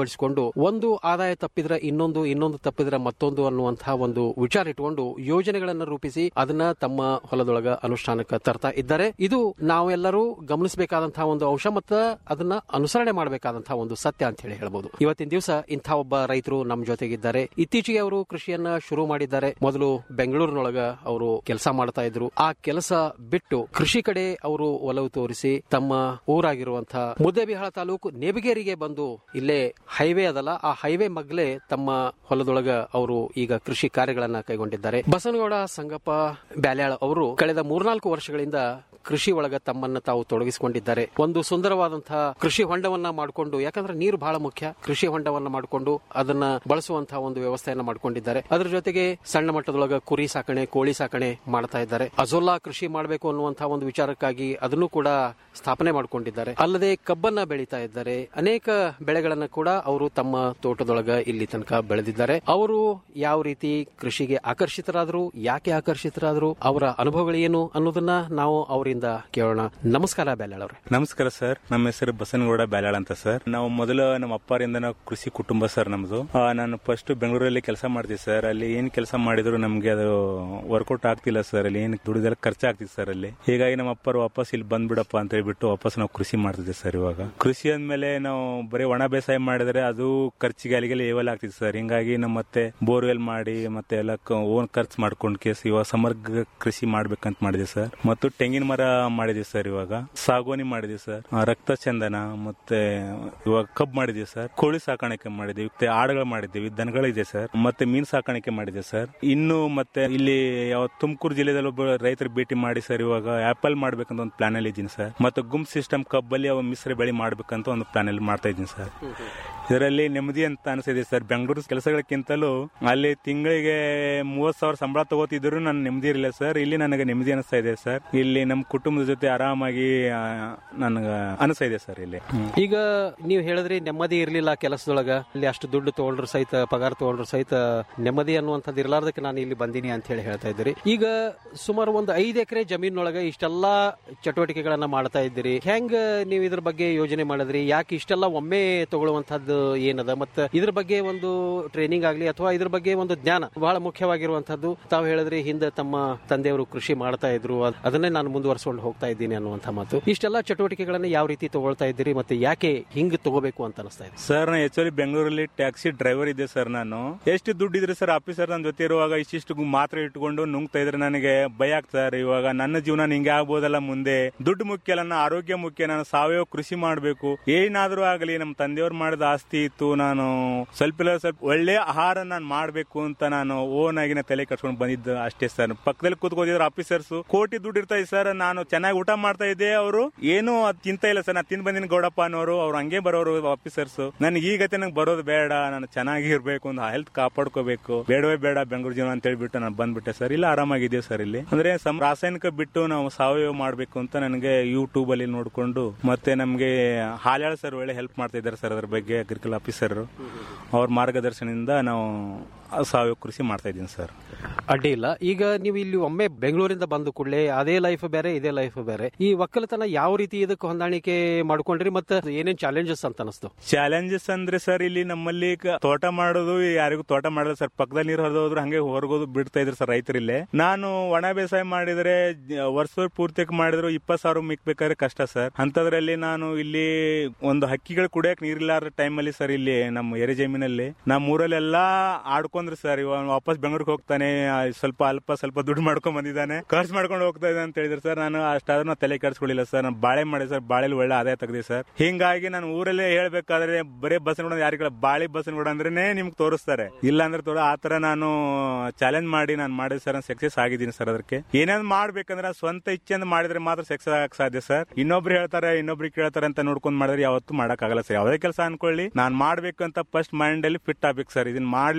ಅಳವಡಿಸಿಕೊಂಡು ಒಂದು ಆದಾಯ ತಪ್ಪಿದ್ರೆ ಇನ್ನೊಂದು ಇನ್ನೊಂದು ತಪ್ಪಿದ್ರೆ ಮತ್ತೊಂದು ಅನ್ನುವಂತಹ ಒಂದು ವಿಚಾರ ಇಟ್ಕೊಂಡು ಯೋಜನೆಗಳನ್ನ ರೂಪಿಸಿ ಅದನ್ನ ತಮ್ಮ ಹೊಲದೊಳಗ ಅನುಷ್ಠಾನಕ್ಕೆ ತರ್ತಾ ಇದ್ದಾರೆ ಇದು ನಾವೆಲ್ಲರೂ ಗಮನಿಸಬೇಕಾದಂತಹ ಒಂದು ಅಂಶ ಮತ್ತು ಅದನ್ನ ಅನುಸರಣೆ ಮಾಡಬೇಕಾದಂತಹ ಒಂದು ಸತ್ಯ ಅಂತ ಹೇಳಿ ಹೇಳ್ಬೋದು ಇವತ್ತಿನ ದಿವಸ ಇಂಥ ಒಬ್ಬ ರೈತರು ನಮ್ಮ ಜೊತೆಗಿದ್ದಾರೆ ಇತ್ತೀಚೆಗೆ ಅವರು ಕೃಷಿಯನ್ನ ಶುರು ಮಾಡಿದ್ದಾರೆ ಮೊದಲು ಬೆಂಗಳೂರಿನೊಳಗ ಅವರು ಕೆಲಸ ಮಾಡ್ತಾ ಇದ್ರು ಆ ಕೆಲಸ ಬಿಟ್ಟು ಕೃಷಿ ಕಡೆ ಅವರು ಒಲವು ತೋರಿಸಿ ತಮ್ಮ ಊರಾಗಿರುವಂತಹ ಮುದ್ದೇಬಿಹಾಳ ತಾಲೂಕು ನೇಬಿಗೇರಿಗೆ ಬಂದು ಇಲ್ಲೇ ಹೈವೇ ಅದಲ್ಲ ಆ ಹೈವೇ ಮಗ್ಲೇ ತಮ್ಮ ಹೊಲದೊಳಗ ಅವರು ಈಗ ಕೃಷಿ ಕಾರ್ಯಗಳನ್ನ ಕೈಗೊಂಡಿದ್ದಾರೆ ಬಸನಗೌಡ ಸಂಗಪ್ಪ ಬ್ಯಾಲ್ಯಾಳ್ ಅವರು ಕಳೆದ ಮೂರ್ನಾಲ್ಕು ವರ್ಷಗಳಿಂದ ಕೃಷಿ ಒಳಗ ತಮ್ಮನ್ನ ತಾವು ತೊಡಗಿಸಿಕೊಂಡಿದ್ದಾರೆ ಒಂದು ಸುಂದರವಾದಂತಹ ಕೃಷಿ ಹೊಂಡವನ್ನ ಮಾಡಿಕೊಂಡು ಯಾಕಂದ್ರೆ ನೀರು ಬಹಳ ಮುಖ್ಯ ಕೃಷಿ ಹೊಂಡವನ್ನ ಮಾಡಿಕೊಂಡು ಅದನ್ನ ಬಳಸುವಂತಹ ಒಂದು ವ್ಯವಸ್ಥೆಯನ್ನ ಮಾಡ್ಕೊಂಡಿದ್ದಾರೆ ಅದರ ಜೊತೆಗೆ ಸಣ್ಣ ಮಟ್ಟದೊಳಗ ಕುರಿ ಸಾಕಣೆ ಕೋಳಿ ಸಾಕಣೆ ಮಾಡ್ತಾ ಇದ್ದಾರೆ ಅಜೋಲ್ಲಾ ಕೃಷಿ ಮಾಡಬೇಕು ಅನ್ನುವಂತಹ ಒಂದು ವಿಚಾರಕ್ಕಾಗಿ ಅದನ್ನು ಕೂಡ ಸ್ಥಾಪನೆ ಮಾಡಿಕೊಂಡಿದ್ದಾರೆ ಅಲ್ಲದೆ ಕಬ್ಬನ್ನ ಬೆಳೀತಾ ಇದ್ದಾರೆ ಅನೇಕ ಬೆಳೆಗಳನ್ನ ಕೂಡ ಅವರು ತಮ್ಮ ತೋಟದೊಳಗ ಇಲ್ಲಿ ತನಕ ಬೆಳೆದಿದ್ದಾರೆ ಅವರು ಯಾವ ರೀತಿ ಕೃಷಿಗೆ ಆಕರ್ಷಿತರಾದ್ರು ಯಾಕೆ ಆಕರ್ಷಿತರಾದ್ರು ಅವರ ಅನುಭವಗಳು ಏನು ಅನ್ನೋದನ್ನ ನಾವು ಅವರಿಂದ ಕೇಳೋಣ ನಮಸ್ಕಾರ ಬ್ಯಾಲಾಳ್ ಅವ್ರೆ ನಮಸ್ಕಾರ ಸರ್ ನಮ್ಮ ಹೆಸರು ಬಸನಗೌಡ ಬ್ಯಾಲಾಳ್ ಅಂತ ಸರ್ ನಾವು ಮೊದಲು ನಮ್ಮ ಅಪ್ಪರಿಂದ ನಾವು ಕೃಷಿ ಕುಟುಂಬ ಸರ್ ನಮ್ದು ಆ, ನಾನು ಫಸ್ಟ್ ಬೆಂಗಳೂರಲ್ಲಿ ಕೆಲಸ ಮಾಡ್ತೀವಿ ಸರ್ ಅಲ್ಲಿ ಏನ್ ಕೆಲಸ ಮಾಡಿದ್ರು ನಮ್ಗೆ ಅದು ವರ್ಕೌಟ್ ಆಗ್ತಿಲ್ಲ ಸರ್ ಅಲ್ಲಿ ಏನ್ ದುಡಿದೆಲ್ಲ ಖರ್ಚಾಗ್ತಿತ್ತು ಸರ್ ಅಲ್ಲಿ ಹೀಗಾಗಿ ನಮ್ಮ ಅಪ್ಪರು ವಾಪಸ್ ಇಲ್ಲಿ ಬಂದ್ಬಿಡಪ್ಪ ಅಂತ ಹೇಳ್ಬಿಟ್ಟು ವಾಪಸ್ ನಾವು ಕೃಷಿ ಮಾಡ್ತಿದ್ದೆ ಸರ್ ಇವಾಗ ಕೃಷಿ ಅಂದ್ಮೇಲೆ ನಾವು ಬರೀ ಒಣ ಬೇಸಾಯ ಮಾಡಿದ್ರೆ ಅದು ಖರ್ಚಿಗೆ ಅಲ್ಲಿಗೆಲ್ಲ ಏವಲ್ ಆಗ್ತಿತ್ತು ಸರ್ ಹಿಂಗಾಗಿ ನಮ್ಮ ಮತ್ತೆ ಬೋರ್ವೆಲ್ ಮಾಡಿ ಮತ್ತೆ ಎಲ್ಲ ಓನ್ ಖರ್ಚು ಮಾಡ್ಕೊಂಡು ಕೇಸ್ ಇವಾಗ ಸಮಗ್ರ ಕೃಷಿ ಮಾಡ್ಬೇಕಂತ ಮಾಡಿದೆ ಸರ್ ಮತ್ತು ತೆಂಗಿನ ಮರ ಮಾಡಿದೀವಿ ಸರ್ ಇವಾಗ ಸಾಗುವಾನಿ ಮಾಡಿದೀವಿ ಸರ್ ಆ, ರಕ್ತ ಚಂದನ ಮತ್ತೆ ಇವಾಗ ಕಬ್ ಮಾಡಿದೀವಿ ಸರ್ ಕೋಳಿ ಸಾಕಾಣಿಕೆ ಮಾಡಿದೀವಿ ಮತ್ತೆ ಆಡುಗಳು ಮಾಡಿದ್ದೀವಿ ದನಗಳಿದೆ ಸರ್ ಮತ್ತೆ ಮೀನ್ ಸಾಕಾಣಿಕೆ ಮಾಡಿದೆ ಸರ್ ಇನ್ನು ಮತ್ತೆ ಇಲ್ಲಿ ಯಾವ ತುಮಕೂರು ಜಿಲ್ಲೆದಲ್ಲಿ ಒಬ್ಬ ರೈತರು ಭೇಟಿ ಮಾಡಿ ಸರ್ ಇವಾಗ ಆಪಲ್ ಮಾಡ್ಬೇಕಂತ ಒಂದು ಪ್ಲಾನ್ ಅಲ್ಲಿ ಇದ್ದೀನಿ ಸರ್ ಮತ್ತೆ ಗುಂಪ್ ಸಿಸ್ಟಮ್ ಕಬ್ಬಲ್ಲಿ ಅವ ಮಿಶ್ರ ಬೆಳೆ ಮಾಡ್ಬೇಕಂತ ಒಂದು ಪ್ಲಾನ್ ಅಲ್ಲಿ ಮಾಡ್ತಾ ಇದ್ದೀನಿ ಸರ್ ಇದರಲ್ಲಿ ನೆಮ್ಮದಿ ಅಂತ ಅನಿಸಿದೆ ಸರ್ ಬೆಂಗಳೂರು ಕೆಲಸಗಳಕ್ಕಿಂತಲೂ ಅಲ್ಲಿ ತಿಂಗಳಿಗೆ ಮೂವತ್ ಸಾವಿರ ಸಂಬಳ ತಗೋತಿದ್ರು ನನ್ನ ನೆಮ್ಮದಿ ಇರಲಿಲ್ಲ ಸರ್ ಇಲ್ಲಿ ನನಗೆ ನೆಮ್ಮದಿ ಅನಿಸ್ತಾ ಇದೆ ಸರ್ ಇಲ್ಲಿ ನಮ್ಮ ಕುಟುಂಬದ ಜೊತೆ ಆರಾಮಾಗಿ ಆ, ನನಗೆ ಅನಿಸ್ತಾ ಇದೆ ಸರ್ ಇಲ್ಲಿ ಈಗ ನೀವು ಹೇಳಿದ್ರಿ ನೆಮ್ಮದಿ ಇರ್ಲಿಲ್ಲ ಕೆಲಸದೊಳಗ ಇಲ್ಲಿ ಅಷ್ಟು ದುಡ್ಡು ತಗೊಂಡ್ರು ಸಹಿತ ಪಗಾರ ತಗೊಂಡ್ರು ಸಹಿತ ನೆಮ್ಮದಿ ಅನ್ನುವಂಥದ್ದು ಇರ್ಲಾರ್ದಕ್ಕೆ ನಾನು ಇಲ್ಲಿ ಬಂದೀನಿ ಅಂತ ಹೇಳಿ ಹೇಳ್ತಾ ಇದ್ದೀರಿ ಈಗ ಸುಮಾರು ಒಂದು ಐದು ಎಕರೆ ಜಮೀನೊಳಗ ಇಷ್ಟೆಲ್ಲಾ ಚಟುವಟಿಕೆಗಳನ್ನ ಮಾಡ್ತಾ ಇದ್ದೀರಿ ಹೆಂಗ ನೀವು ಇದ್ರ ಬಗ್ಗೆ ಯೋಜನೆ ಮಾಡಿದ್ರಿ ಯಾಕೆ ಇಷ್ಟೆಲ್ಲ ಒಮ್ಮೆ ತಗೊಳ್ಳುವಂತಹದ್ದು ಏನದ ಮತ್ತೆ ಇದ್ರ ಬಗ್ಗೆ ಒಂದು ಟ್ರೈನಿಂಗ್ ಆಗ್ಲಿ ಅಥವಾ ಇದ್ರ ಬಗ್ಗೆ ಒಂದು ಜ್ಞಾನ ಬಹಳ ಮುಖ್ಯವಾಗಿರುವಂತಹದ್ದು ತಾವು ಹೇಳಿದ್ರಿ ಹಿಂದೆ ತಮ್ಮ ತಂದೆಯವರು ಕೃಷಿ ಮಾಡ್ತಾ ಇದ್ರು ಅದ್- ಅದನ್ನೇ ನಾನು ಮುಂದುವರ್ಸ್ಕೊಂಡು ಹೋಗ್ತಾ ಇದ್ದೀನಿ ಅನ್ನುವಂಥ ಮಾತು ಇಷ್ಟೆಲ್ಲ ಚಟುವಟಿಕೆಗಳನ್ನ ಯಾವ ರೀತಿ ತಗೊಳ್ತಾ ಇದ್ದೀರಿ ಮತ್ತೆ ಯಾಕೆ ಹಿಂಗ್ ತಗೋಬೇಕು ಅಂತ ಅನಿಸ್ತಾ ಇದೆ ಸರ್ ನಾನು ಆಕ್ಚುಲಿ ಬೆಂಗಳೂರಲ್ಲಿ ಟ್ಯಾಕ್ಸಿ ಡ್ರೈವರ್ ಇದ್ದೆ ಸರ್ ನಾನು ಎಷ್ಟು ದುಡ್ಡು ಇದ್ರೆ ಸರ್ ಆಫೀಸರ್ ನನ್ನ ಜೊತೆ ಇರುವಾಗ ಇಷ್ಟಿಷ್ಟು ಗು- ಮಾತ್ರ ಇಟ್ಕೊಂಡು ನುಂಗ್ತಾ ಇದ್ರೆ ನನಗೆ ಭಯ ಆಗ್ತದೆ ಸರ್ ಇವಾಗ ನನ್ನ ಜೀವನ ಹಿಂಗೆ ಆಗ್ಬೋದಲ್ಲ ಮುಂದೆ ದುಡ್ಡು ಮುಖ್ಯ ಅಲ್ಲ ನನ್ನ ಆರೋಗ್ಯ ಮುಖ್ಯ ನಾನು ಸಾವಯವ ಕೃಷಿ ಮಾಡಬೇಕು ಏನಾದ್ರೂ ಆಗಲಿ ನಮ್ಮ ತಂದೆಯವ್ರು ಮಾಡಿದ ಆಸ್ತಿ ಇತ್ತು ನಾನು ಸ್ವಲ್ಪ ಇಲ್ಲ ಸ್ವಲ್ಪ ಒಳ್ಳೆ ಆಹಾರ ನಾನು ಮಾಡಬೇಕು ಅಂತ ನಾನು ಓನ್ ಆಗಿ ನಾನು ತಲೆ ಕಟ್ಕೊಂಡು ಬಂದಿದ್ದು ಅಷ್ಟೇ ಸರ್ ಪಕ್ಕದಲ್ಲಿ ಕೂತ್ಕೊಂಡಿದ್ರು ಆಫೀಸರ್ಸ್ ಕೋಟಿ ದುಡ್ಡು ಇರ್ತಾ ಇದೆ ಸರ್ ನಾನು ಚೆನ್ನಾಗಿ ಊಟ ಮಾಡ್ತಾ ಇದ್ದೆ ಅವರು ಏನು ಅದ್ ತಿಂತ ಇಲ್ಲ ಸರ್ ನಾನು ತಿಂದ್ ಬಂದಿನ ಗೌಡಪ್ಪ ಅನ್ನೋರು ಅವ್ರು ಹಂಗೆ ಬರೋರು ಆಫೀಸರ್ಸ್ ನನಗೆ ಈ ಗತಿ ನಂಗೆ ಬರೋದು ಬೇಡ ನಾನು ಚೆನ್ನಾಗಿ ಇರ್ಬೇಕು ಒಂದು ಹೆಲ್ತ್ ಕಾಪಾಡ್ಕೋಬೇಕು ಬೇಡವೇ ಬೇಡ ಬೆಂಗಳೂರು ಜೀವನ ಅಂತ ಹೇಳ್ಬಿಟ್ಟು ನಾನು ಬಂದ್ಬಿಟ್ಟೆ ಸರ್ ಇಲ್ಲ ಆರಾಮಾಗಿದ್ದೀವಿ ಸರ್ ಇಲ್ಲಿ ಅಂದ್ರೆ ಸಮ್ ರಾಸಾಯನಿಕ ಬಿಟ್ಟು ನಾವು ಸಾವಯವ ಮಾಡಬೇಕು ಅಂತ ನನಗೆ ಯೂಟ್ಯೂಬ್ ಅಲ್ಲಿ ನೋಡ್ಕೊಂಡು ಮತ್ತೆ ನಮಗೆ ಹಾಲ್ಯಾಳ ಸರ್ ಒಳ್ಳೆ ಹೆಲ್ಪ್ ಮಾಡ್ತಾ ಇದ್ದಾರೆ ಸರ್ ಅದ್ರ ಬಗ್ಗೆ ಅಗ್ರಿಕಲ್ ಆಫೀಸರ್ ಅವ್ರ ಮಾರ್ಗದರ್ಶನದಿಂದ ನಾವು ಸಾವಯವ ಕೃಷಿ ಮಾಡ್ತಾ ಇದ್ದೀನಿ ಸರ್ ಅಡ್ಡಿ ಇಲ್ಲ ಈಗ ನೀವು ಇಲ್ಲಿ ಒಮ್ಮೆ ಬೆಂಗಳೂರಿಂದ ಬಂದ ಕೂಡಲೇ ಅದೇ ಲೈಫ್ ಬೇರೆ ಇದೇ ಲೈಫ್ ಬೇರೆ ಈ ಒಕ್ಕಲತನ ಯಾವ ರೀತಿ ಇದಕ್ಕೆ ಹೊಂದಾಣಿಕೆ ಮಾಡ್ಕೊಂಡ್ರಿ ಮತ್ತೆ ಏನೇನ್ ಚಾಲೆಂಜಸ್ ಅಂತ ಅನಿಸ್ತು ಚಾಲೆಂಜಸ್ ಅಂದ್ರೆ ಸರ್ ಇಲ್ಲಿ ನಮ್ಮಲ್ಲಿ ಕ- ತೋಟ ಮಾಡೋದು ಯಾರಿಗೂ ತೋಟ ಮಾಡಲ್ಲ ಸರ್ ಪಕ್ಕದಲ್ಲಿ ನೀರು ಹರಿದು ಹೋದ್ರು ಹಂಗೆ ಹೊರಗೋದು ಬಿಡ್ತಾ ಇದ್ರು ಸರ್ ರೈತರಿಲ್ಲೇ ನಾನು ಒಣ ಬೇಸಾಯ ಮಾಡಿದ್ರೆ ಜ- ವರ್ಷ ಪೂರ್ತಿಕ್ ಮಾಡಿದ್ರು ಇಪ್ಪತ್ ಸಾವಿರ ಮಿಕ್ಬೇಕಾದ್ರೆ ಕಷ್ಟ ಸರ್ ಅಂತದ್ರಲ್ಲಿ ನಾನು ಇಲ್ಲಿ ಒಂದು ಹಕ್ಕಿಗಳು ಕುಡಿಯಕ್ ನೀರಿಲ್ಲಾರ ಟೈಮಲ್ಲಿ ಸರ್ ಇಲ್ಲಿ ನಮ್ಮ ಎರೆ ಜಮೀನಲ್ಲಿ ನಮ್ಮ ಊರಲ್ಲೆಲ್ಲ ಆಡ್ಕೊಂಡ್ರು ಸರ್ ಇವ ವಾಪಸ್ ಬೆಂಗಳೂರಿಗೆ ಹೋಗ್ತಾನೆ ಆ, ಸ್ವಲ್ಪ ಅಲ್ಪ ಸ್ವಲ್ಪ ದುಡ್ಡು ಮಾಡ್ಕೊಂಡ್ ಬಂದಿದ್ದಾನೆ ಖರ್ಚು ಮಾಡ್ಕೊಂಡು ಹೋಗ್ತಾ ಇದ್ದಾನೆ ಅಂತ ಹೇಳಿದ್ರು ಸರ್ ನಾನು ಅಷ್ಟಾದ್ರೂ ನಾನು ತಲೆ ಕೆಡಿಸ್ಕೊಳ್ಳಿಲ್ಲ ಸರ್ ನಾನು ಬಾಳೆ ಮಾಡಿ ಸರ್ ಬಾಳೆಲಿ ಒಳ್ಳೆ ಆದಾಯ ತೆಗ್ದೆ ಸರ್ ಹಿಂಗಾಗಿ ನಾನು ಊರಲ್ಲೇ ಹೇಳ್ಬೇಕಾದ್ರೆ ಬರೀ ಬಸ್ ನೋಡೋದು ಯಾರಿಗಳ ಬಾಳೆ ಬಸ್ ನೋಡ ಅಂದ್ರೇನೆ ನಿಮ್ಗೆ ತೋರಿಸ್ತಾರೆ ಇಲ್ಲ ಅಂದ್ರೆ ತೋರ ಆ ತರ ನಾನು ಚಾಲೆಂಜ್ ಮಾಡಿ ನಾನು ಮಾಡಿದ ಸರ್ ಸಕ್ಸಸ್ ಆಗಿದ್ದೀನಿ ಸರ್ ಅದಕ್ಕೆ ಏನಾದ್ರು ಮಾಡ್ಬೇಕಂದ್ರೆ ಸ್ವಂತ ಇಚ್ಛೆಯಿಂದ ಮಾಡಿದ್ರೆ ಮಾತ್ರ ಸಕ್ಸಸ್ ಆಗಕ್ ಸಾಧ್ಯ ಸರ್ ಇನ್ನೊಬ್ರು ಹೇಳ್ತಾರೆ ಇನ್ನೊಬ್ರು ಕೇಳ್ತಾರೆ ಅಂತ ನೋಡ್ಕೊಂಡ್ ಮಾಡಿದ್ರೆ ಯಾವತ್ತೂ ಮಾಡಕ್ ಆಗಲ್ಲ ಸರ್ ಯಾವುದೇ ಕೆಲಸ ಅನ್ಕೊಳ್ಳಿ ನಾನ್ ಮಾಡ್ಬೇಕಂತ ಫಸ್ಟ್ ಮೈಂಡ್ ಅಲ್ಲಿ ಫಿಟ್ ಆಗ್ಬೇಕು ಸರ್ ಇದನ್ನ ಮಾಡ್ಲೇಬೇಕಂದ್ರೆ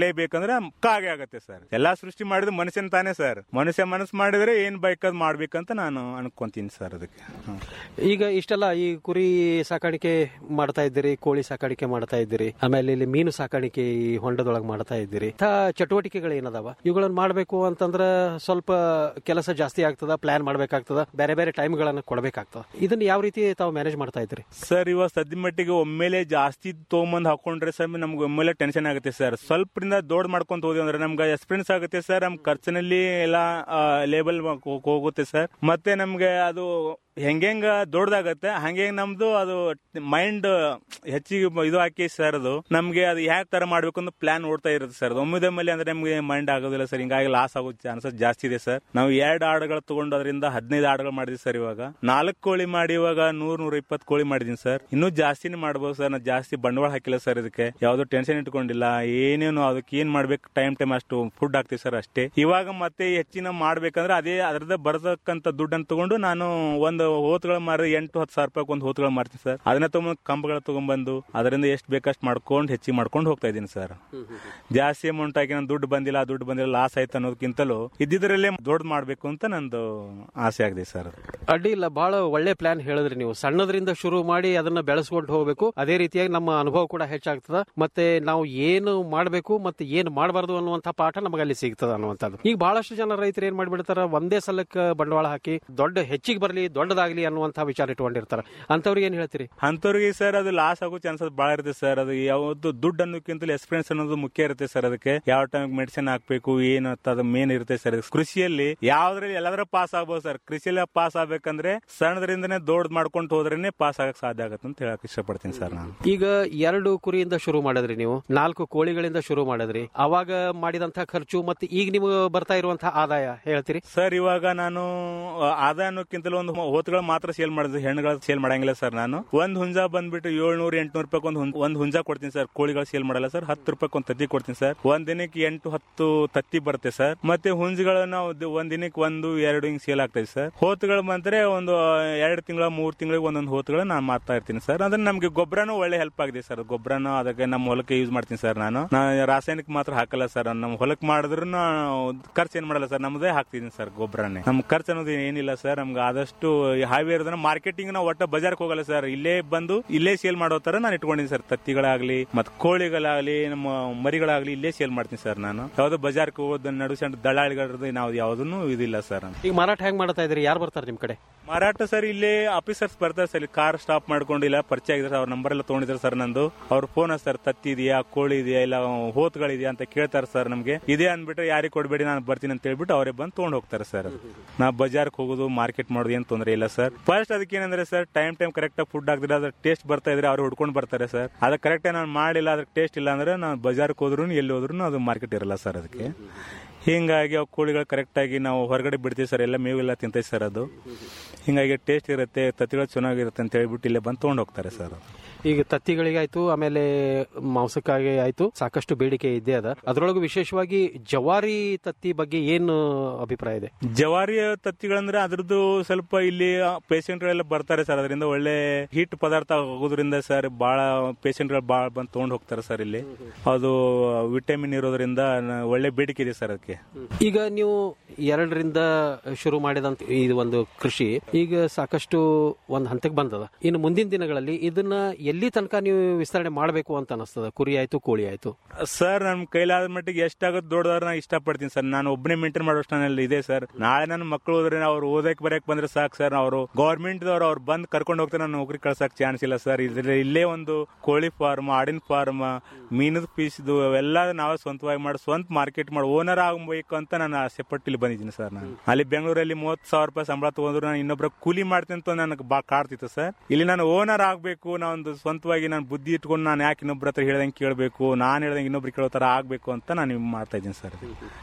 ಅಂದ್ರೆ ಕಾಗೆ ಆಗತ್ತೆ ಸರ್ ಎಲ್ಲಾ ಸೃಷ್ಟಿ ಮಾಡಿದ್ರೆ ಮನುಷ್ಯನ್ ತಾನೇ ಸರ್ ಮನುಷ್ಯ ಮನಸ್ಸು ಮಾಡಿದ್ರೆ ಏನ್ ಬೇಕಾದ್ ಮಾಡ್ಬೇಕಂತ ನಾನು ಅನ್ಕೊಂತೀನಿ ಸರ್ ಅದಕ್ಕೆ ಹ್ಮ್. ಈಗ ಇಷ್ಟೆಲ್ಲ ಈ ಕುರಿ ಸಾಕಾಣಿಕೆ ಮಾಡ್ತಾ ಇದ್ದೀರಿ ಕೋಳಿ ಸಾಕಾಣಿಕೆ ಮಾಡ್ತಾ ಇದ್ದೀರಿ ಆಮೇಲೆ ಇಲ್ಲಿ ಮೀನು ಸಾಕಾಣಿಕೆ ಈ ಹೊಂಡದೊಳಗೆ ಮಾಡ್ತಾ ಇದ್ದೀರಿ ಇಂಥ ಚಟುವಟಿಕೆಗಳು ಏನದಾವ ಇವುಗಳನ್ನ ಮಾಡಬೇಕು ಅಂತಂದ್ರ ಸ್ವಲ್ಪ ಕೆಲಸ ಜಾಸ್ತಿ ಆಗ್ತದ ಪ್ಲಾನ್ ಮಾಡ್ಬೇಕಾಗ್ತದ ಬೇರೆ ಬೇರೆ ಟೈಮ್ಗಳನ್ನ ಕೊಡಬೇಕಾಗ್ತದ ಇದನ್ನ ಯಾವ ರೀತಿ ತಾವು ಮ್ಯಾನೇಜ್ ಮಾಡ್ತಾ ಇದ್ದೀರಿ ಸರ್ ಇವಾಗ ಸದ್ಯ ಮಟ್ಟಿಗೆ ಒಮ್ಮೆಲೆ ಜಾಸ್ತಿ ತೊಗೊಂಬಂದ್ ಹಾಕೊಂಡ್ರೆ ಸರ್ ನಮ್ಗೆ ಒಮ್ಮೆಲೆ ಟೆನ್ಷನ್ ಆಗುತ್ತೆ ಸರ್ ಸ್ವಲ್ಪದಿಂದ ದೊಡ್ಡ ಮಾಡ್ಕೊಂತ ಹೋದ್ವಿ ಅಂದ್ರೆ ನಮ್ಗೆ ಎಕ್ಸ್ಪೀರಿಯನ್ಸ್ ಆಗುತ್ತೆ ಸರ್ ನಮ್ ಖರ್ಚಿನಲ್ಲಿ ಎಲ್ಲ ಲೇಬಲ್ ಹೋಗುತ್ತೆ ಸರ್ ಮತ್ತೆ ನಮ್ಗೆ ಅದು ಹೆಂಗೆಂಗ ದೊಡ್ಡದಾಗತ್ತೆ ಹಂಗೆ ನಮ್ದು ಅದು ಮೈಂಡ್ ಹೆಚ್ಚಿಗೆ ಇದು ಹಾಕಿ ಸರ್ ಅದು ನಮ್ಗೆ ಅದು ಯಾಕೆ ತರ ಮಾಡ್ಬೇಕು ಅಂತ ಪ್ಲಾನ್ ಓಡ್ತಾ ಇರುತ್ತೆ ಸರ್ ಒಮ್ಮಿದ ಮೇಲೆ ಅಂದ್ರೆ ನಮ್ಗೆ ಮೈಂಡ್ ಆಗೋದಿಲ್ಲ ಸರ್ ಹಿಂಗಾಗಿ ಲಾಸ್ ಆಗೋ ಚಾನ್ಸಸ್ ಜಾಸ್ತಿ ಇದೆ ಸರ್ ನಾವು ಎರಡು ಆಡುಗಳು ತಗೊಂಡು ಅದರಿಂದ ಹದಿನೈದು ಆಡುಗಳು ಮಾಡಿದ್ವಿ ಸರ್ ಇವಾಗ ನಾಲ್ಕು ಕೋಳಿ ಮಾಡಿ ಇವಾಗ ನೂರ್ ನೂರ ಇಪ್ಪತ್ತು ಕೋಳಿ ಮಾಡಿದೀನಿ ಸರ್ ಇನ್ನೂ ಜಾಸ್ತಿನೇ ಮಾಡ್ಬೋದು ಸರ್ ನಾನು ಜಾಸ್ತಿ ಬಂಡವಾಳ ಹಾಕಿಲ್ಲ ಸರ್ ಇದಕ್ಕೆ ಯಾವ್ದು ಟೆನ್ಷನ್ ಇಟ್ಕೊಂಡಿಲ್ಲ ಏನೇನು ಅದಕ್ಕೆ ಏನ್ ಮಾಡ್ಬೇಕು ಟೈಮ್ ಟೈಮ್ ಅಷ್ಟು ಫುಡ್ ಹಾಕ್ತೀವಿ ಸರ್ ಅಷ್ಟೇ ಇವಾಗ ಮತ್ತೆ ಹೆಚ್ಚಿನ ಮಾಡ್ಬೇಕಂದ್ರೆ ಅದೇ ಅದರದ ಬರತಕ್ಕಂತ ದುಡ್ಡನ್ನು ತಗೊಂಡು ನಾನು ಒಂದು ಹೋತ್ಗಳು ಮಾರಿ ಎಂಟು ಹತ್ತು ಸಾವಿರ ರೂಪಾಯಿ ಒಂದು ಹೋತ್ಗಳು ಮಾರ್ತೀನಿ ಸರ್ ಅದನ್ನ ತಗೊಂಡ್ ಕಂಬಗಳು ತಗೊಂಡ್ಬಂದು ಅದರಿಂದ ಎಷ್ಟು ಬೇಕಷ್ಟು ಮಾಡ್ಕೊಂಡು ಹೆಚ್ಚಿಗೆ ಮಾಡ್ಕೊಂಡು ಹೋಗ್ತಾ ಇದ್ದೀನಿ ಸರ್ ಜಾಸ್ತಿ ಅಮೌಂಟ್ ಆಗಿ ನಾನು ದುಡ್ಡು ಬಂದಿಲ್ಲ ಆ ದುಡ್ಡು ಬಂದಿಲ್ಲ ಲಾಸ್ ಆಯ್ತು ಅನ್ನೋದಕ್ಕಿಂತಲೂ ಇದ್ದಿದ್ರಲ್ಲೇ ದೊಡ್ಡ ಮಾಡ್ಬೇಕು ಅಂತ ನಂದು ಆಸೆ ಆಗಿದೆ ಸರ್ ಅಡ್ಡಿ ಇಲ್ಲ ಬಹಳ ಒಳ್ಳೆ ಪ್ಲಾನ್ ಹೇಳಿದ್ರಿ ನೀವು ಸಣ್ಣದ್ರಿಂದ ಶುರು ಮಾಡಿ ಅದನ್ನ ಬೆಳೆಸ್ಕೊಂಡು ಹೋಗ್ಬೇಕು ಅದೇ ರೀತಿಯಾಗಿ ನಮ್ಮ ಅನುಭವ ಕೂಡ ಹೆಚ್ಚಾಗ್ತದ ಮತ್ತೆ ನಾವು ಏನು ಮಾಡಬೇಕು ಮತ್ತೆ ಏನು ಮಾಡಬಾರ್ದು ಅನ್ನುವಂಥ ಪಾಠ ನಮಗೆ ಅಲ್ಲಿ ಸಿಗ್ತದ ಅನ್ನುವಂಥದ್ದು ಈಗ ಬಹಳಷ್ಟು ಜನ ರೈತರು ಏನ್ ಮಾಡ್ಬಿಡ್ತಾರ ಒಂದೇ ಸಲಕ್ಕೆ ಬಂಡವಾಳ ಹಾಕಿ ದೊಡ್ಡ ಹೆಚ್ಚಿಗೆ ಬರಲಿ ದೊಡ್ಡದಾಗ್ಲಿ ಅನ್ನುವಂಥ ವಿಚಾರ ಇಟ್ಕೊಂಡಿರ್ತಾರ ಅಂತವ್ರಿಗೆ ಏನ್ ಹೇಳ್ತೀರಿ ಅಂತವ್ರಿಗೆ ಸರ್ ಅದು ಲಾಸ್ ಆಗೋ ಚಾನ್ಸಸ್ ಬಹಳ ಇರುತ್ತೆ ಸರ್ ಅದು ಯಾವ್ದು ದುಡ್ಡು ಅನ್ನೋಕ್ಕಿಂತ ಎಕ್ಸ್ಪೀರಿಯನ್ಸ್ ಅನ್ನೋದು ಮುಖ್ಯ ಇರುತ್ತೆ ಸರ್ ಅದಕ್ಕೆ ಯಾವ ಟೈಮ್ ಮೆಡಿಸಿನ್ ಹಾಕ್ಬೇಕು ಏನು ಅಂತ ಅದು ಮೇನ್ ಇರುತ್ತೆ ಸರ್ ಕೃಷಿಯಲ್ಲಿ ಯಾವ್ದ್ರಲ್ಲಿ ಎಲ್ಲಾದ್ರೂ ಪಾಸ್ ಆಗ್ಬೋದು ಸರ್ ಕೃಷಿಯಲ್ಲಿ ಪಾಸ್ ಆಗ್ಬೇಕಂದ್ರೆ ಸಣ್ಣದ್ರಿಂದನೇ ದೊಡ್ಡ ಮಾಡ್ಕೊಂಡು ಹೋದ್ರೇನೆ ಪಾಸ್ ಆಗಕ್ ಸಾಧ್ಯ ಆಗತ್ತೆ ಅಂತ ಹೇಳಕ್ ಇಷ್ಟಪಡ್ತೀನಿ ಸರ್ ನಾನು ಈಗ ಎರಡು ಕುರಿಯಿಂದ ಶುರು ಮಾಡಿದ್ರಿ ನೀವು ನಾಲ್ಕು ಕೋಳಿಗಳಿಂದ ಶುರು ಮಾಡಿದ್ರಿ ಅವಾಗ ಮಾಡಿದಂತ ಖರ್ಚು ಮತ್ತೆ ಈಗ ನಿಮ್ಗೆ ಬರ್ತಾ ಇರುವಂತಹ ಆದಾಯ ಹೇಳ್ತೀರಿ ಸರ್ ಇವಾಗ ನಾನು ಆ, ಆದಾಯ ಅನ್ನೋಕ್ಕಿಂತಲೂ ಒಂದು ಹೋತ್ಗಳು ಮಾತ್ರ ಸೇಲ್ ಮಾಡಿದ್ವಿ ಹೆಣ್ಣುಗಳು ಸೇಲ್ ಮಾಡಂಗಿಲ್ಲ ಸರ್ ನಾನು ಒಂದ್ ಹುಂಜ ಬಂದ್ಬಿಟ್ಟು ಏಳ್ನೂರ ಎಂಟ್ನೂರು ರೂಪಾಯಿ ಒಂದು ಒಂದ್ ಹುಂಜ ಕೊಡ್ತೀನಿ ಸರ್ ಕೋಳಿಗಳು ಸೇಲ್ ಮಾಡಲ್ಲ ಸರ್ ಹತ್ತು ರೂಪಾಯಿ ಒಂದು ತತ್ತಿ ಕೊಡ್ತೀನಿ ಸರ್ ಒಂದ್ ದಿನಕ್ಕೆ ಎಂಟು ಹತ್ತು ತತ್ತಿ ಬರುತ್ತೆ ಸರ್ ಮತ್ತೆ ಹುಂಜಗಳು ನಾವು ದ- ಒಂದ್ ದಿನಕ್ಕೆ ಒಂದು ಎರಡು ಹಿಂಗ್ ಸೇಲ್ ಆಗ್ತದೆ ಸರ್ ಹೋತ್ಗಳು ಬಂದ್ರೆ ಒಂದು ಎರಡು ತಿಂಗಳ ಮೂರ್ ತಿಂಗಳಿಗೆ ಒಂದೊಂದು ಹೋತ್ಗಳು ನಾನು ಮಾರ್ತಾ ಇರ್ತೀನಿ ಸರ್ ಅಂದ್ರೆ ನಮ್ಗೆ ಗೊಬ್ಬರನೂ ಒಳ್ಳೆ ಹೆಲ್ಪ್ ಆಗಿದೆ ಸರ್ ಗೊಬ್ಬರನೂ ಅದಕ್ಕೆ ನಮ್ಮ ಹೊಲಕ್ಕೆ ಯೂಸ್ ಮಾಡ್ತೀನಿ ಸರ್ ನಾನು ನಾನು ರಾಸಾಯನಿಕ ಮಾತ್ರ ಹಾಕಲ್ಲ ಸರ್ ನಮ್ಮ ಹೊಲಕ್ಕೆ ಮಾಡಿದ್ರು ಖರ್ಚು ಏನ್ ಮಾಡಲ್ಲ ಸರ್ ನಮ್ಮದೇ ಹಾಕ್ತಿದ್ದೀನಿ ಸರ್ ಗೊಬ್ಬರನೇ ನಮ್ ಖರ್ಚು ಅನ್ನೋದು ಏನಿಲ್ಲ ಸರ್ ನಮ್ಗೆ ಆದಷ್ಟು ಹಾವಿ ಇರೋದನ್ನ ಮಾರ್ಕೆಟಿಂಗ್ ನಾವು ಒಟ್ಟ ಬಜಾರ್ಗೆ ಹೋಗಲ್ಲ ಸರ್ ಇಲ್ಲೇ ಬಂದು ಇಲ್ಲೇ ಸೇಲ್ ಮಾಡೋ ತರ ನಾನು ಇಟ್ಕೊಂಡಿದ್ದೀನಿ ಸರ್ ತತ್ತಿಗಳಾಗ್ಲಿ ಮತ್ ಕೋಳಿಗಳಾಗ್ಲಿ ನಮ್ಮ ಮರಿಗಳಾಗ್ಲಿ ಇಲ್ಲೇ ಸೇಲ್ ಮಾಡ್ತೀನಿ ಸರ್ ನಾನು ಯಾವ್ದು ಬಜಾರ್ಗೆ ಹೋಗೋದು ನಡು ಸಣ್ಣ ದಳ್ಳಾಳಿಗಳದ್ದು ನಾವು ಯಾವ್ದನ್ನು ಇದಿಲ್ಲ ಸರ್ ಈಗ ಮಾರಾಟ ಹೆಂಗ್ ಮಾಡ್ತಾ ಇದ್ರಿ ಯಾರು ಬರ್ತಾರೆ ನಿಮ್ ಕಡೆ ಮಾರಾಟ ಸರ್ ಇಲ್ಲೇ ಆಫೀಸರ್ಸ್ ಬರ್ತಾರೆ ಸರ್ ಇಲ್ಲಿ ಕಾರ್ ಸ್ಟಾಪ್ ಮಾಡ್ಕೊಂಡು ಇಲ್ಲ ಪರಿಚಯ ಆಗಿದ್ರೆ ಅವ್ರ ನಂಬರ್ ಎಲ್ಲ ತಗೊಂಡಿದ್ದಾರೆ ಸರ್ ನಂದು ಅವ್ರ ಫೋನ್ ಸರ್ ತತ್ತಿ ಇದೆಯಾ ಕೋಳಿ ಇದೆಯಾ ಇಲ್ಲ ಹೋತ್ಗಳಿದೆಯಾ ಅಂತ ಕೇಳ್ತಾರೆ ಸರ್ ನಮ್ಗೆ ಇದೇ ಅಂದ್ಬಿಟ್ರೆ ಯಾರಿಗೆ ಕೊಡ್ಬೇಡಿ ನಾನು ಬರ್ತೀನಿ ಅಂತ ಹೇಳ್ಬಿಟ್ಟು ಅವರೇ ಬಂದು ತಗೊಂಡ್ ಹೋಗ್ತಾರೆ ಸರ್ ನಾ ಬಜಾರ್ಗೆ ಹೋಗೋದು ಮಾರ್ಕೆಟ್ ಮಾಡೋದು ಏನ್ ತೊಂದರೆ ಇಲ್ಲ ಸರ್ ಫಸ್ಟ್ ಅದಕ್ಕೆ ಏನಂದ್ರೆ ಸರ್ ಟೈಮ್ ಟೈಮ್ ಕರೆಕ್ಟ್ ಆಗಿ ಫುಡ್ ಹಾಕಿದ್ರೆ ಅದ್ರ ಟೇಸ್ಟ್ ಬರ್ತಾ ಇದ್ರೆ ಅವ್ರು ಹುಡ್ಕೊಂಡು ಬರ್ತಾರೆ ಸರ್ ಅದ ಕರೆಕ್ಟ್ ನಾನು ಮಾಡಿಲ್ಲ ಅದ್ರ ಟೇಸ್ಟ್ ಇಲ್ಲ ಅಂದ್ರೆ ನಾನು ಬಜಾರ್ಗೆ ಹೋದ್ರು ಎಲ್ಲಿ ಹೋದ್ರು ಅದು ಮಾರ್ಕೆಟ್ ಇರಲ್ಲ ಸರ್ ಅದಕ್ಕೆ ಹಿಂಗಾಗಿ ಅವು ಕೋಳಿಗಳು ಕರೆಕ್ಟ್ ಆಗಿ ನಾವು ಹೊರಗಡೆ ಬಿಡ್ತೀವಿ ಸರ್ ಎಲ್ಲ ಮೇವೆಲ್ಲ ತಿಂತೈತೆ ಸರ್ ಅದು ಹಿಂಗಾಗಿ ಟೇಸ್ಟ್ ಇರುತ್ತೆ ತತ್ತಿಗಳು ಚೆನ್ನಾಗಿರುತ್ತೆ ಅಂತ ಹೇಳ್ಬಿಟ್ಟು ಇಲ್ಲೇ ಬಂದು ತೊಗೊಂಡು ಹೋಗ್ತಾರೆ ಸರ್ ಈಗ ತತ್ತಿಗಳಿಗೆ ಆಯ್ತು ಆಮೇಲೆ ಮಾಂಸಕ್ಕಾಗಿ ಆಯ್ತು ಸಾಕಷ್ಟು ಬೇಡಿಕೆ ಇದೆ ಅದ ಅದರೊಳಗೆ ವಿಶೇಷವಾಗಿ ಜವಾರಿ ತತ್ತಿ ಬಗ್ಗೆ ಏನು ಅಭಿಪ್ರಾಯ ಇದೆ ಜವಾರಿ ತತ್ತಿಗಳಂದ್ರೆ ಅದ್ರದ್ದು ಸ್ವಲ್ಪ ಇಲ್ಲಿ ಪೇಷಂಟ್ ಗಳೆಲ್ಲ ಬರ್ತಾರೆ ಸರ್ ಅದರಿಂದ ಒಳ್ಳೆ ಹೀಟ್ ಪದಾರ್ಥ ಆಗೋದ್ರಿಂದ ಸರ್ ಬಹಳ ಪೇಷಂಟ್ ಗಳು ಬಹಳ ಬಂದು ತಗೊಂಡು ಹೋಗ್ತಾರೆ ಸರ್ ಇಲ್ಲಿ ಅದು ವಿಟಮಿನ್ ಇರೋದ್ರಿಂದ ನ- ಒಳ್ಳೆ ಬೇಡಿಕೆ ಇದೆ ಸರ್ ಅದಕ್ಕೆ ಈಗ ನೀವು ಎರಡರಿಂದ ಶುರು ಮಾಡಿದಂತ ಇದು ಒಂದು ಕೃಷಿ ಈಗ ಸಾಕಷ್ಟು ಒಂದು ಹಂತಕ್ಕೆ ಬಂದದ ಇನ್ನು ಮುಂದಿನ ದಿನಗಳಲ್ಲಿ ಇದನ್ನ ಎಲ್ಲಿ ತನಕ ನೀವು ವಿಸ್ತರಣೆ ಮಾಡಬೇಕು ಅಂತ ಅನಿಸ್ತದ ಕುರಿ ಆಯ್ತು ಕೋಳಿ ಆಯ್ತು ಸರ್ ನಮ್ ಕೈಲಾದ ಮಟ್ಟಿಗೆ ಎಷ್ಟಾಗುತ್ತೆ ದೊಡ್ಡದಾರ ನಾ ಇಷ್ಟಪಡ್ತೀನಿ ಸರ್ ನಾನು ಒಬ್ಬನೇ ಮೇಂಟೈನ್ ಮಾಡೋಷ್ಟು ನನ್ನಲ್ಲಿ ಇದೆ ಸರ್ ನಾಳೆ ನನ್ನ ಮಕ್ಕಳು ಹೋದ್ರೆ ಅವ್ರು ಓದಕ್ ಬರಕ್ ಬಂದ್ರೆ ಸಾಕು ಸರ್ ಅವರು ಗೌರ್ಮೆಂಟ್ ದವ್ರು ಅವ್ರು ಬಂದ್ ಕರ್ಕೊಂಡು ಹೋಗ್ತಾರೆ ನಾನು ನೌಕರಿ ಕಳ್ಸಕ್ ಚಾನ್ಸ್ ಇಲ್ಲ ಸರ್ ಇದ್ರೆ ಇಲ್ಲೇ ಒಂದು ಕೋಳಿ ಫಾರ್ಮ್ ಆಡಿನ ಫಾರ್ಮ್ ಮೀನದ ಪೀಸ್ದು ಅವೆಲ್ಲ ನಾವೇ ಸ್ವಂತವಾಗಿ ಮಾಡಿ ಸ್ವಂತ ಮಾರ್ಕೆಟ್ ಮಾಡಿ ಓನರ್ ಆಗಬೇಕು ಅಂತ ನಾನು ಆಸೆ ಪಟ್ಟು ಇಲ್ಲಿ ಬಂದಿದ್ದೀನಿ ಸರ್ ನಾನು ಅಲ್ಲಿ ಬೆಂಗಳೂರಲ್ಲಿ ಮೂವತ್ತು ಸಾವಿರ ರೂಪಾಯಿ ಸಂಬಳ ತಗೊಂಡ್ರು ನಾನು ಇನ್ನೊಬ್ಬರ ಕೂಲಿ ಮಾಡ್ತೀನಿ ಅಂತ ನನಗೆ ಬಾ ಕಾಡ್ತಿತ್ತು ಸರ್ ಇಲ್ಲಿ ನಾನು ಓನರ್ ಆಗಬೇಕು ನಾನೊಂದು ಸ್ವಂತವಾಗಿ ನಾನು ಬುದ್ಧಿ ಇಟ್ಕೊಂಡು ನಾನು ಯಾಕೆ ಇನ್ನೊಬ್ರ ಹತ್ರ ಹೇಳ್ದಂಗೆ ಕೇಳಬೇಕು ನಾನು ಹೇಳ್ದಂಗೆ ಇನ್ನೊಬ್ರು ಕೇಳೋ ತರ ಆಗಬೇಕು ಅಂತ ನಾನು ಇವ್ ಮಾಡ್ತಾ ಇದ್ದೀನಿ ಸರ್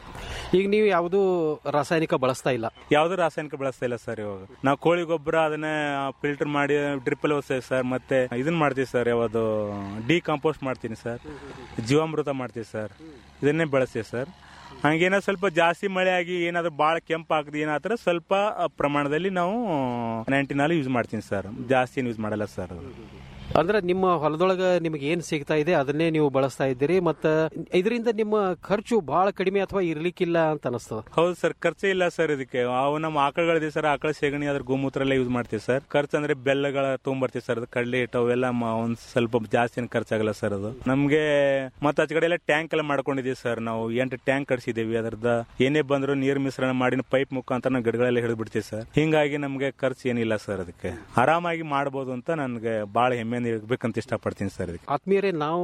ಈಗ ನೀವು ಯಾವುದೂ ರಾಸಾಯನಿಕ ಬಳಸ್ತಾ ಇಲ್ಲ ಯಾವ್ದು ರಾಸಾಯನಿಕ ಬಳಸ್ತಾ ಇಲ್ಲ ಸರ್ ಇವಾಗ ನಾವು ಕೋಳಿ ಗೊಬ್ಬರ ಅದನ್ನ ಫಿಲ್ಟರ್ ಮಾಡಿ ಡ್ರಿಪ್ ಅಲ್ಲಿ ಓದ್ತೇವೆ ಸರ್ ಮತ್ತೆ ಇದನ್ನ ಮಾಡ್ತೀವಿ ಸರ್ ಯಾವುದು ಡಿ ಕಾಂಪೋಸ್ಟ್ ಮಾಡ್ತೀನಿ ಸರ್ ಜೀವಾಮೃತ ಮಾಡ್ತೀವಿ ಸರ್ ಇದನ್ನೇ ಬಳಸ್ತೀವಿ ಸರ್ ಹಂಗೇನೋ ಸ್ವಲ್ಪ ಜಾಸ್ತಿ ಮಳೆ ಆಗಿ ಏನಾದ್ರು ಭಾಳ ಕೆಂಪು ಆಗದೆ ಏನಾದ್ರೆ ಸ್ವಲ್ಪ ಪ್ರಮಾಣದಲ್ಲಿ ನಾವು ನೈಂಟಿನಾಲ್ ಯೂಸ್ ಮಾಡ್ತೀನಿ ಸರ್ ಜಾಸ್ತಿ ಯೂಸ್ ಮಾಡಲ್ಲ ಸರ್ ಅಂದ್ರೆ ನಿಮ್ಮ ಹೊಲದೊಳಗ ನಿಮ್ಗೆ ಏನ್ ಸಿಗ್ತಾ ಇದೆ ಅದನ್ನೇ ನೀವು ಬಳಸ್ತಾ ಇದ್ದೀರಿ ಮತ್ತ ಇದರಿಂದ ನಿಮ್ಮ ಖರ್ಚು ಬಹಳ ಕಡಿಮೆ ಅಥವಾ ಇರ್ಲಿಕ್ಕಿಲ್ಲ ಅಂತ ಅನಿಸ್ತದ ಹೌದು ಸರ್ ಖರ್ಚೇ ಇಲ್ಲ ಸರ್ ಇದಕ್ಕೆ ಅವು ನಮ್ಮ ಆಕಳಗಳಿದೆ ಸರ್ ಆಕಳ ಸೆಗಣಿ ಅದ್ರ ಗೋಮೂತ್ರ ಎಲ್ಲ ಯೂಸ್ ಮಾಡ್ತೀವಿ ಸರ್ ಖರ್ಚು ಅಂದ್ರೆ ಬೆಲ್ಲಗಳ ತೊಗೊಂಬರ್ತೀವಿ ಸರ್ ಅದು ಕಡ್ಲೆ ಹಿಟ್ಟು ಅವೆಲ್ಲ ಮ- ಒಂದ್ ಸ್ವಲ್ಪ ಜಾಸ್ತಿ ಏನ್ ಖರ್ಚಾಗಲ್ಲ ಸರ್ ಅದು ನಮ್ಗೆ ಮತ್ತೆ ಆಚೆ ಕಡೆ ಎಲ್ಲ ಟ್ಯಾಂಕ್ ಎಲ್ಲ ಮಾಡ್ಕೊಂಡಿದೀವಿ ಸರ್ ನಾವು ಎಂಟು ಟ್ಯಾಂಕ್ ಕಟ್ಸಿದೀವಿ ಅದ್ರದ್ದು ಏನೇ ಬಂದ್ರು ನೀರ್ ಮಿಶ್ರಣ ಮಾಡಿ ಪೈಪ್ ಮುಖಾಂತರ ನಾವು ಗಿಡಗಳೆಲ್ಲ ಹಿಡಿದು ಬಿಡ್ತೀವಿ ಸರ್ ಹಿಂಗಾಗಿ ನಮ್ಗೆ ಖರ್ಚು ಏನಿಲ್ಲ ಸರ್ ಅದಕ್ಕೆ ಆರಾಮಾಗಿ ಮಾಡ್ಬೋದು ಅಂತ ನನ್ಗೆ ಬಹಳ ಹೆಮ್ಮೆಯಿಂದ ಇರ್ಬೇಕಂತ ಇಷ್ಟಪಡ್ತೀನಿ ಸರ್ ಇದಕ್ಕೆ ಆತ್ಮೀಯರೇ ನಾವು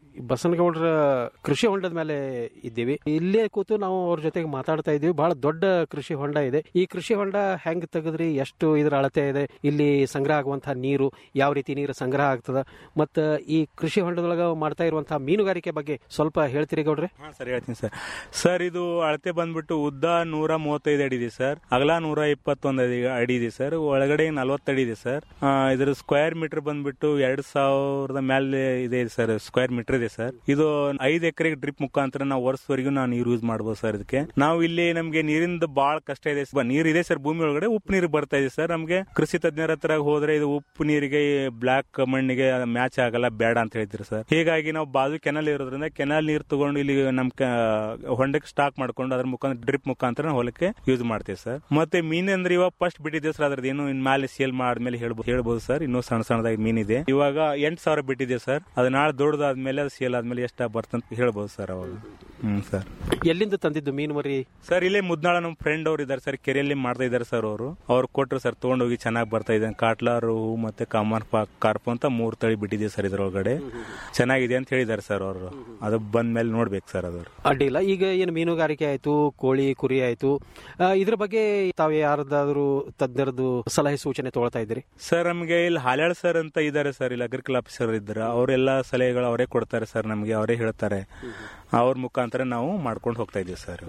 ಬಸನಗೌಡರ ಕೃಷಿ ಹೊಂಡದ ಮೇಲೆ ಇದ್ದೀವಿ ಇಲ್ಲೇ ಕೂತು ನಾವು ಅವ್ರ ಜೊತೆಗೆ ಮಾತಾಡ್ತಾ ಇದ್ದೀವಿ ಬಹಳ ದೊಡ್ಡ ಕೃಷಿ ಹೊಂಡ ಇದೆ ಈ ಕೃಷಿ ಹೊಂಡ ಹೆಂಗ್ ತೆಗೆದ್ರಿ ಎಷ್ಟು ಇದರ ಅಳತೆ ಇದೆ ಇಲ್ಲಿ ಸಂಗ್ರಹ ಆಗುವಂತಹ ನೀರು ಯಾವ ರೀತಿ ನೀರು ಸಂಗ್ರಹ ಆಗ್ತದ ಮತ್ತ ಈ ಕೃಷಿ ಹೊಂಡದೊಳಗ ಮಾಡ್ತಾ ಇರುವಂತಹ ಮೀನುಗಾರಿಕೆ ಬಗ್ಗೆ ಸ್ವಲ್ಪ ಹೇಳ್ತೀರಿ ಗೌಡ್ರೆ ಹಾ ಸರಿ ಹೇಳ್ತೀನಿ ಸರ್ ಸರ್ ಇದು ಅಳತೆ ಬಂದ್ಬಿಟ್ಟು ಉದ್ದ ನೂರ ಮೂವತ್ತೈದು ಅಡಿ ಇದೆ ಸರ್ ಅಗಲ ನೂರ ಇಪ್ಪತ್ತೊಂದು ಅಡಿ ಅಡಿ ಇದೆ ಸರ್ ಒಳಗಡೆ ನಲ್ವತ್ತು ಅಡಿ ಇದೆ ಸರ್ ಆ, ಇದ್ರ ಸ್ಕ್ವೇರ್ ಮೀಟರ್ ಬಂದ್ಬಿಟ್ಟು ಎರಡ್ ಸಾವಿರದ ಮೇಲೆ ಇದೆ ಸರ್ ಸ್ಕ್ವೇರ್ ಮೀಟರ್ ಇದೆ ಸರ್ ಇದು ಐದು ಎಕರೆಗೆ ಡ್ರಿಪ್ ಮುಖಾಂತರ ನಾವು ವರ್ಷವರೆಗೂ ನಾವು ನೀರು ಯೂಸ್ ಮಾಡ್ಬೋದು ಸರ್ ಇದಕ್ಕೆ ನಾವು ಇಲ್ಲಿ ನಮ್ಗೆ ನೀರಿಂದ ಬಹಳ ಕಷ್ಟ ಇದೆ ಬ- ನೀರು ಇದೆ ಸರ್ ಭೂಮಿ ಒಳಗಡೆ ಉಪ್ಪು ನೀರು ಬರ್ತಾ ಇದೆ ಸರ್ ನಮ್ಗೆ ಕೃಷಿ ತಜ್ಞರ ಹತ್ರ ಹೋದ್ರೆ ಇದು ಉಪ್ಪು ನೀರಿಗೆ ಬ್ಲಾಕ್ ಮಣ್ಣಿಗೆ ಮ್ಯಾಚ್ ಆಗಲ್ಲ ಬೇಡ ಅಂತ ಹೇಳ್ತೀರಿ ಸರ್ ಹೀಗಾಗಿ ನಾವು ಬಾಜು ಕೆನಲ್ ಇರೋದ್ರಿಂದ ಕೆನಲ್ ನೀರು ತಗೊಂಡು ಇಲ್ಲಿ ನಮ್ ಕ- ಹೊಂಡಕ್ಕೆ ಸ್ಟಾಕ್ ಮಾಡ್ಕೊಂಡು ಅದ್ರ ಮುಖಾಂತರ ಡ್ರಿಪ್ ಮುಖಾಂತರ ನಾವು ಹೊಲಕ್ಕೆ ಯೂಸ್ ಮಾಡ್ತೀವಿ ಸರ್ ಮತ್ತೆ ಮೀನ್ ಅಂದ್ರೆ ಇವಾಗ ಫಸ್ಟ್ ಬಿಟ್ಟಿದೆ ಸರ್ ಅದ್ರದ್ದು ಏನು ಇನ್ ಮೇಲೆ ಸೇಲ್ ಮಾಡ್ಮೇಲೆ ಹೇಳ್ಬೋದು ಹೇಳ್ಬೋದು ಸರ್ ಇನ್ನೂ ಸಣ್ಣ ಸಣ್ಣದಾಗಿ ಮೀನಿದೆ ಇವಾಗ ಎಂಟು ಸಾವಿರ ಬಿಟ್ಟಿದೆ ಸರ್ ಅದು ನಾಳೆ ದೊಡ್ಡದಾದ್ಮೇಲೆ ಅದು ಸೇಲ್ ಆದ್ಮೇಲೆ ಎಷ್ಟ ಬರ್ತಂತ ಹೇಳ್ಬೋದು ಸರ್ ಅವಾಗ ಹ್ಮ್ ಸರ್ ಎಲ್ಲಿಂದ ತಂದಿದ್ದು ಮೀನು ಮರಿ ಸರ್ ಇಲ್ಲೇ ಮುದ್ನಾಳ ನಮ್ಮ ಫ್ರೆಂಡ್ ಅವ್ರು ಇದಾರೆ ಸರ್ ಕೆರೆಯಲ್ಲಿ ಮಾಡ್ತಾ ಇದಾರೆ ಸರ್ ಅವರು ಅವ್ರು ಕೊಟ್ರು ಸರ್ ತಗೊಂಡೋಗಿ ಚೆನ್ನಾಗಿ ಬರ್ತಾ ಇದೆ ಕಾಟ್ಲಾರು ಮತ್ತೆ ಕಾಮರ್ ಕಾರ್ಪ್ ಅಂತ ಮೂರ್ ತಳಿ ಬಿಟ್ಟಿದೆ ಸರ್ ಇದ್ರೊಳಗಡೆ ಚೆನ್ನಾಗಿದೆ ಅಂತ ಹೇಳಿದಾರೆ ಸರ್ ಅವರು ಅದು ಬಂದ ಮೇಲೆ ನೋಡ್ಬೇಕು ಸರ್ ಅದು ಅಡ್ಡಿಲ್ಲ ಈಗ ಏನು ಮೀನುಗಾರಿಕೆ ಆಯ್ತು ಕೋಳಿ ಕುರಿ ಆಯ್ತು ಆ, ಇದ್ರ ಬಗ್ಗೆ ತಾವು ಯಾರ್ದಾದ್ರು ತಜ್ಞರದ್ದು ಸಲಹೆ ಸೂಚನೆ ತಗೊಳ್ತಾ ಇದ್ದೀರಿ ಸರ್ ನಮಗೆ ಇಲ್ಲಿ ಹಾಲ್ಯಾಳ್ ಸರ್ ಅಂತ ಇದಾರೆ ಸರ್ ಇಲ್ಲಿ ಅಗ್ರಿಕಲ್ ಆಫೀಸರ್ ಇದ್ದಾರೆ ಅವರೆಲ್ಲ ಸಲಹೆಗಳು ಅವರೇ ಕೊಡ್ತಾರೆ ಸರ್ ನಮಗೆ ಅವರೇ ಹೇಳ್ತಾರೆ ಅವ್ರ ಮುಖಾಂತರ ನಾವು ಮಾಡ್ಕೊಂಡು ಹೋಗ್ತಾ ಇದೀವಿ ಸರ್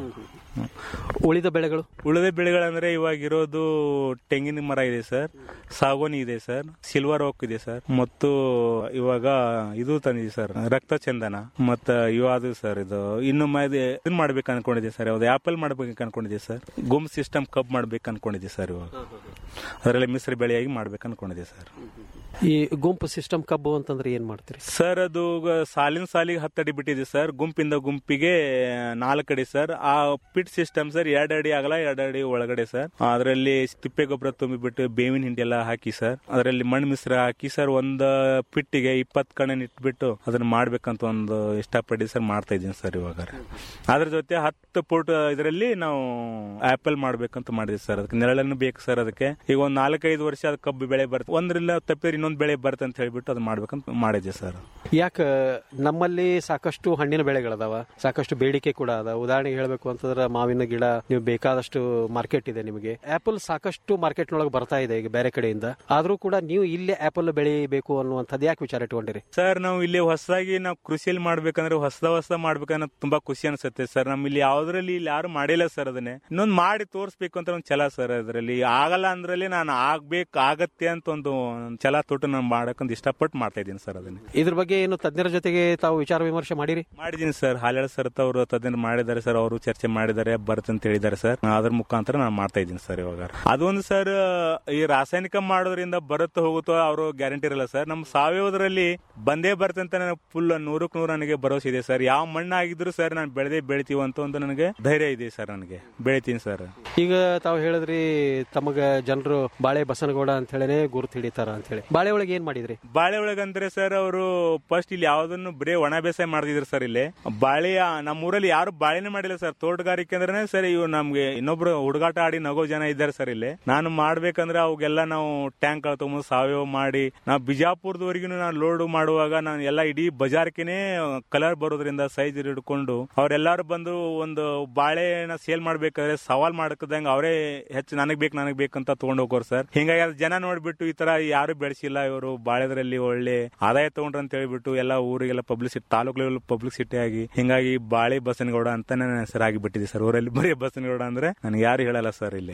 ಉಳಿದ ಬೆಳೆಗಳು ಉಳಿದ ಬೆಳೆಗಳಂದ್ರೆ ಇವಾಗ ಇರೋದು ತೆಂಗಿನ ಮರ ಇದೆ ಸರ್ ಸಾಗೋನಿ ಇದೆ ಸರ್ ಸಿಲ್ವರ್ ಓಕ್ ಇದೆ ಸರ್ ಮತ್ತು ಇವಾಗ ಇದು ತಂದಿದೆ ಸರ್ ರಕ್ತ ಚಂದನ ಮತ್ತ ಇವಾದು ಸರ್ ಇದು ಇನ್ನು ಮ- ಇದು ಇದನ್ ಮಾಡ್ಬೇಕು ಅನ್ಕೊಂಡಿದ್ದೆ ಸರ್ ಯಾವ್ದು ಆಪಲ್ ಮಾಡ್ಬೇಕು ಅನ್ಕೊಂಡಿದ್ದೆ ಸರ್ ಗುಮ್ ಸಿಸ್ಟಮ್ ಕಬ್ ಮಾಡ್ಬೇಕು ಅನ್ಕೊಂಡಿದ್ದೆ ಸರ್ ಇವಾಗ ಅದರಲ್ಲಿ ಮಿಶ್ರ ಬೆಳೆಯಾಗಿ ಮಾಡ್ಬೇಕು ಅನ್ಕೊಂಡಿದ್ದೆ ಸರ್ ಈ ಗುಂಪು ಸಿಸ್ಟಮ್ ಕಬ್ಬು ಅಂತಂದ್ರೆ ಏನ್ ಮಾಡ್ತೀರಿ ಸರ್ ಅದು ಗ- ಸಾಲಿನ ಸಾಲಿಗೆ ಹತ್ತಡಿ ಬಿಟ್ಟಿದೆ ಸರ್ ಗುಂಪಿಂದ ಗುಂಪಿಗೆ ನಾಲ್ಕು ಅಡಿ ಸರ್ ಆ ಪಿಟ್ ಸಿಸ್ಟಮ್ ಸರ್ ಎರಡು ಅಡಿ ಆಗಲ್ಲ ಎರಡು ಅಡಿ ಒಳಗಡೆ ಸರ್ ಅದರಲ್ಲಿ ತಿಪ್ಪೆ ಗೊಬ್ಬರ ತುಂಬಿಬಿಟ್ಟು ಬೇವಿನ ಹಿಂಡಿ ಎಲ್ಲ ಹಾಕಿ ಸರ್ ಅದರಲ್ಲಿ ಮಣ್ಣು ಮಿಶ್ರ ಹಾಕಿ ಸರ್ ಒಂದ್ ಪಿಟ್ಟಿಗೆ ಇಪ್ಪತ್ತು ಕಣ್ಣನ್ ಇಟ್ಬಿಟ್ಟು ಅದನ್ನ ಮಾಡ್ಬೇಕಂತ ಒಂದು ಇಷ್ಟಪಟ್ಟು ಸರ್ ಮಾಡ್ತಾ ಇದ್ದೀನಿ ಸರ್ ಇವಾಗ ಅದ್ರ ಜೊತೆ ಹತ್ತು ಫುಟ್ ಇದರಲ್ಲಿ ನಾವು ಆಪಲ್ ಮಾಡ್ಬೇಕಂತ ಮಾಡಿದ್ವಿ ಸರ್ ಅದಕ್ಕೆ ನೆರಳನ್ನು ಬೇಕು ಸರ್ ಅದಕ್ಕೆ ಈಗ ಒಂದ್ ನಾಲ್ಕೈದು ವರ್ಷ ಅದು ಕಬ್ಬು ಬೆಳೆ ಬರುತ್ತೆ ಒಂದ್ರಿಂದ ತಪ್ಪಿದ್ರೆ ಇನ್ನೊಂದು ಬೆಳೆ ಬರುತ್ತೆ ಅಂತ ಹೇಳ್ಬಿಟ್ಟು ಅದು ಮಾಡ್ಬೇಕಂತ ಮಾಡಿದ್ವಿ ಸರ್ ಯಾಕ ನಮ್ಮಲ್ಲಿ ಸಾಕಷ್ಟು ಹಣ್ಣಿನ ಬೆಳೆಗಳದಾವ ಸಾಕಷ್ಟು ಬೇಡಿಕೆ ಕೂಡ ಅದ ಉದಾಹರಣೆಗೆ ಹೇಳಬೇಕು ಅಂತಂದ್ರೆ ಮಾವಿನ ಗಿಡ ನೀವು ಬೇಕಾದಷ್ಟು ಮಾರ್ಕೆಟ್ ಇದೆ ನಿಮಗೆ ಆಪಲ್ ಸಾಕಷ್ಟು ಮಾರ್ಕೆಟ್ ನೊಳಗೆ ಬರ್ತಾ ಇದೆ ಈಗ ಬೇರೆ ಕಡೆಯಿಂದ ಆದ್ರೂ ಕೂಡ ನೀವು ಇಲ್ಲೇ ಆಪಲ್ ಬೆಳಿಬೇಕು ಅನ್ನುವಂಥದ್ದು ಯಾಕೆ ವಿಚಾರ ಇಟ್ಕೊಂಡಿರಿ ಸರ್ ನಾವು ಇಲ್ಲಿ ಹೊಸದಾಗಿ ನಾವು ಕೃಷಿಯಲ್ಲಿ ಮಾಡ್ಬೇಕಂದ್ರೆ ಹೊಸದ ಹೊಸದ ಮಾಡ್ಬೇಕನ್ನೋ ತುಂಬಾ ಖುಷಿ ಅನ್ಸುತ್ತೆ ಸರ್ ನಮ್ಮ ಇಲ್ಲಿ ಯಾವ್ದ್ರಲ್ಲಿ ಇಲ್ಲಿ ಯಾರು ಮಾಡಿಲ್ಲ ಸರ್ ಅದನ್ನೇ ಇನ್ನೊಂದು ಮಾಡಿ ತೋರಿಸ್ಬೇಕು ಅಂತ ಒಂದು ಛಲ ಸರ್ ಅದರಲ್ಲಿ ಆಗಲ್ಲ ಅಂದ್ರಲ್ಲಿ ನಾನು ಆಗ್ಬೇಕು ಆಗತ್ತೆ ಅಂತ ಒಂದು ಛಲ ತೊಟ್ಟು ನಾನು ಮಾಡಕ್ಕಂತ ಇಷ್ಟಪಟ್ಟು ಮಾಡ್ತಾ ಇದ್ದೀನಿ ಸರ್ ಅದನ್ನ ಇದ್ರ ಬಗ್ಗೆ ಏನು ತಜ್ಞರ ಜೊತೆಗೆ ತಾವು ವಿಚಾರ ವಿಮರ್ಶೆ ಮಾಡಿರಿ ಮಾಡಿದ್ದೀನಿ ಸರ್ ಹಾಲ್ಯಾಳ ಸರ್ ಅವರು ತಜ್ಞರು ಮಾಡಿದ್ದಾರೆ ಸರ್ ಅವರು ಚರ್ಚೆ ಮಾಡಿದ್ದಾರೆ ಬರುತ್ತೆ ಅಂತ ಹೇಳಿದ್ದಾರೆ ಸರ್ ಅದ್ರ ಮುಖಾಂತರ ನಾನು ಮಾಡ್ತಾ ಇದ್ದೀನಿ ಸರ್ ಇವಾಗ ಅದೊಂದು ಸರ್ ಈ ರಾಸಾಯನಿಕ ಮಾಡೋದ್ರಿಂದ ಬರುತ್ತೋ ಹೋಗುತ್ತೋ ಅವರು ಗ್ಯಾರಂಟಿ ಇರಲ್ಲ ಸರ್ ನಮ್ಮ ಸಾವಯವದರಲ್ಲಿ ಬಂದೇ ಬರುತ್ತೆ ಅಂತ ನನಗೆ ಫುಲ್ ನೂರಕ್ಕೆ ನೂರು ನನಗೆ ಭರವಸೆ ಇದೆ ಸರ್ ಯಾವ ಮಣ್ಣಾಗಿದ್ರು ಸರ್ ನಾನು ಬೆಳೆದೇ ಬೆಳಿತೀವಿ ಅಂತ ಒಂದು ನನಗೆ ಧೈರ್ಯ ಇದೆ ಸರ್ ನನಗೆ ಬೆಳಿತೀನಿ ಸರ್ ಈಗ ತಾವು ಹೇಳಿದ್ರಿ ತಮಗ ಜನರು ಬಾಳೆ ಬಸನಗೌಡ ಅಂತ ಹೇಳಿನೇ ಗುರುತು ಹಿಡಿತಾರ ಅಂತ ಹೇಳಿ ಬಾಳೆ ಒಳಗೆ ಏನ್ ಮಾಡಿದ್ರಿ ಬಾಳೆ ಒಳಗಂದ್ರೆ ಸರ್ ಅವರು ಫಸ್ಟ್ ಇಲ್ಲಿ ಯಾವ್ದನ್ನು ಬರೇ ಒಣ ಬೇಸಾಯ ಮಾಡ್ತಿದ್ರು ಸರ್ ಇಲ್ಲಿ ಬಾಳೆ ನಮ್ಮ ಊರಲ್ಲಿ ಯಾರು ಬಾಳೆನೇ ಮಾಡಿಲ್ಲ ಸರ್ ತೋಟಗಾರಿಕೆ ಅಂದ್ರೆ ಸರ್ ಇವು ನಮ್ಗೆ ಇನ್ನೊಬ್ರು ಹುಡುಗಾಟ ಆಡಿ ನಗೋ ಜನ ಇದ್ದಾರೆ ಸರ್ ಇಲ್ಲಿ ನಾನು ಮಾಡ್ಬೇಕಂದ್ರೆ ಅವಾಗೆಲ್ಲ ನಾವು ಟ್ಯಾಂಕ್ ತಗೊಂಡು ಸಾವಯವ ಮಾಡಿ ನಾವು ಬಿಜಾಪುರದವರೆಗೂ ನಾನು ಲೋಡ್ ಮಾಡುವಾಗ ನಾನು ಎಲ್ಲ ಇಡೀ ಬಜಾರ್ಕೆನೆ ಕಲರ್ ಬರೋದ್ರಿಂದ ಸೈಜ್ ಹಿಡ್ಕೊಂಡು ಅವರೆಲ್ಲರೂ ಬಂದು ಒಂದು ಬಾಳೆನ ಸೇಲ್ ಮಾಡ್ಬೇಕಾದ್ರೆ ಸವಾಲ್ ಮಾಡಕದಂಗ ಅವರೇ ಹೆಚ್ಚು ನನಗ್ ಬೇಕು ನನಗ್ ಬೇಕಂತ ತಗೊಂಡ್ ಹೋಗೋರು ಸರ್ ಹಿಂಗಾಗಿ ಅದ್ ಜನ ನೋಡ್ಬಿಟ್ಟು ಈ ತರ ಯಾರು ಬೆಳೆಸಿಲ್ಲ ಇವರು ಬಾಳೆದ್ರಲ್ಲಿ ಒಳ್ಳೆ ಆದಾಯ ತಗೊಂಡ್ರ ಅಂತ ಹೇಳ್ಬಿಟ್ಟು ಎಲ್ಲ ಊರಿಗೆಲ್ಲ ಪಬ್ಲಿಸಿಟಿ ತಾಲೂಕು ಲೆವೆಲ್ ಪಬ್ಲಿಸಿಟಿ ಆಗಿ ಹಿಂಗಾಗಿ ಬಾಳೆ ಬಸನಗೌಡ ಅಂತಾನೆ ನನ್ನ ಹೆಸರಾಗಿ ಬಿಟ್ಟಿದೆ ಸರ್ ಊರಲ್ಲಿ ಬರೀ ಬಸನಗೌಡ ಅಂದ್ರೆ ನನಗೆ ಯಾರು ಹೇಳಲ್ಲ ಸರ್ ಇಲ್ಲಿ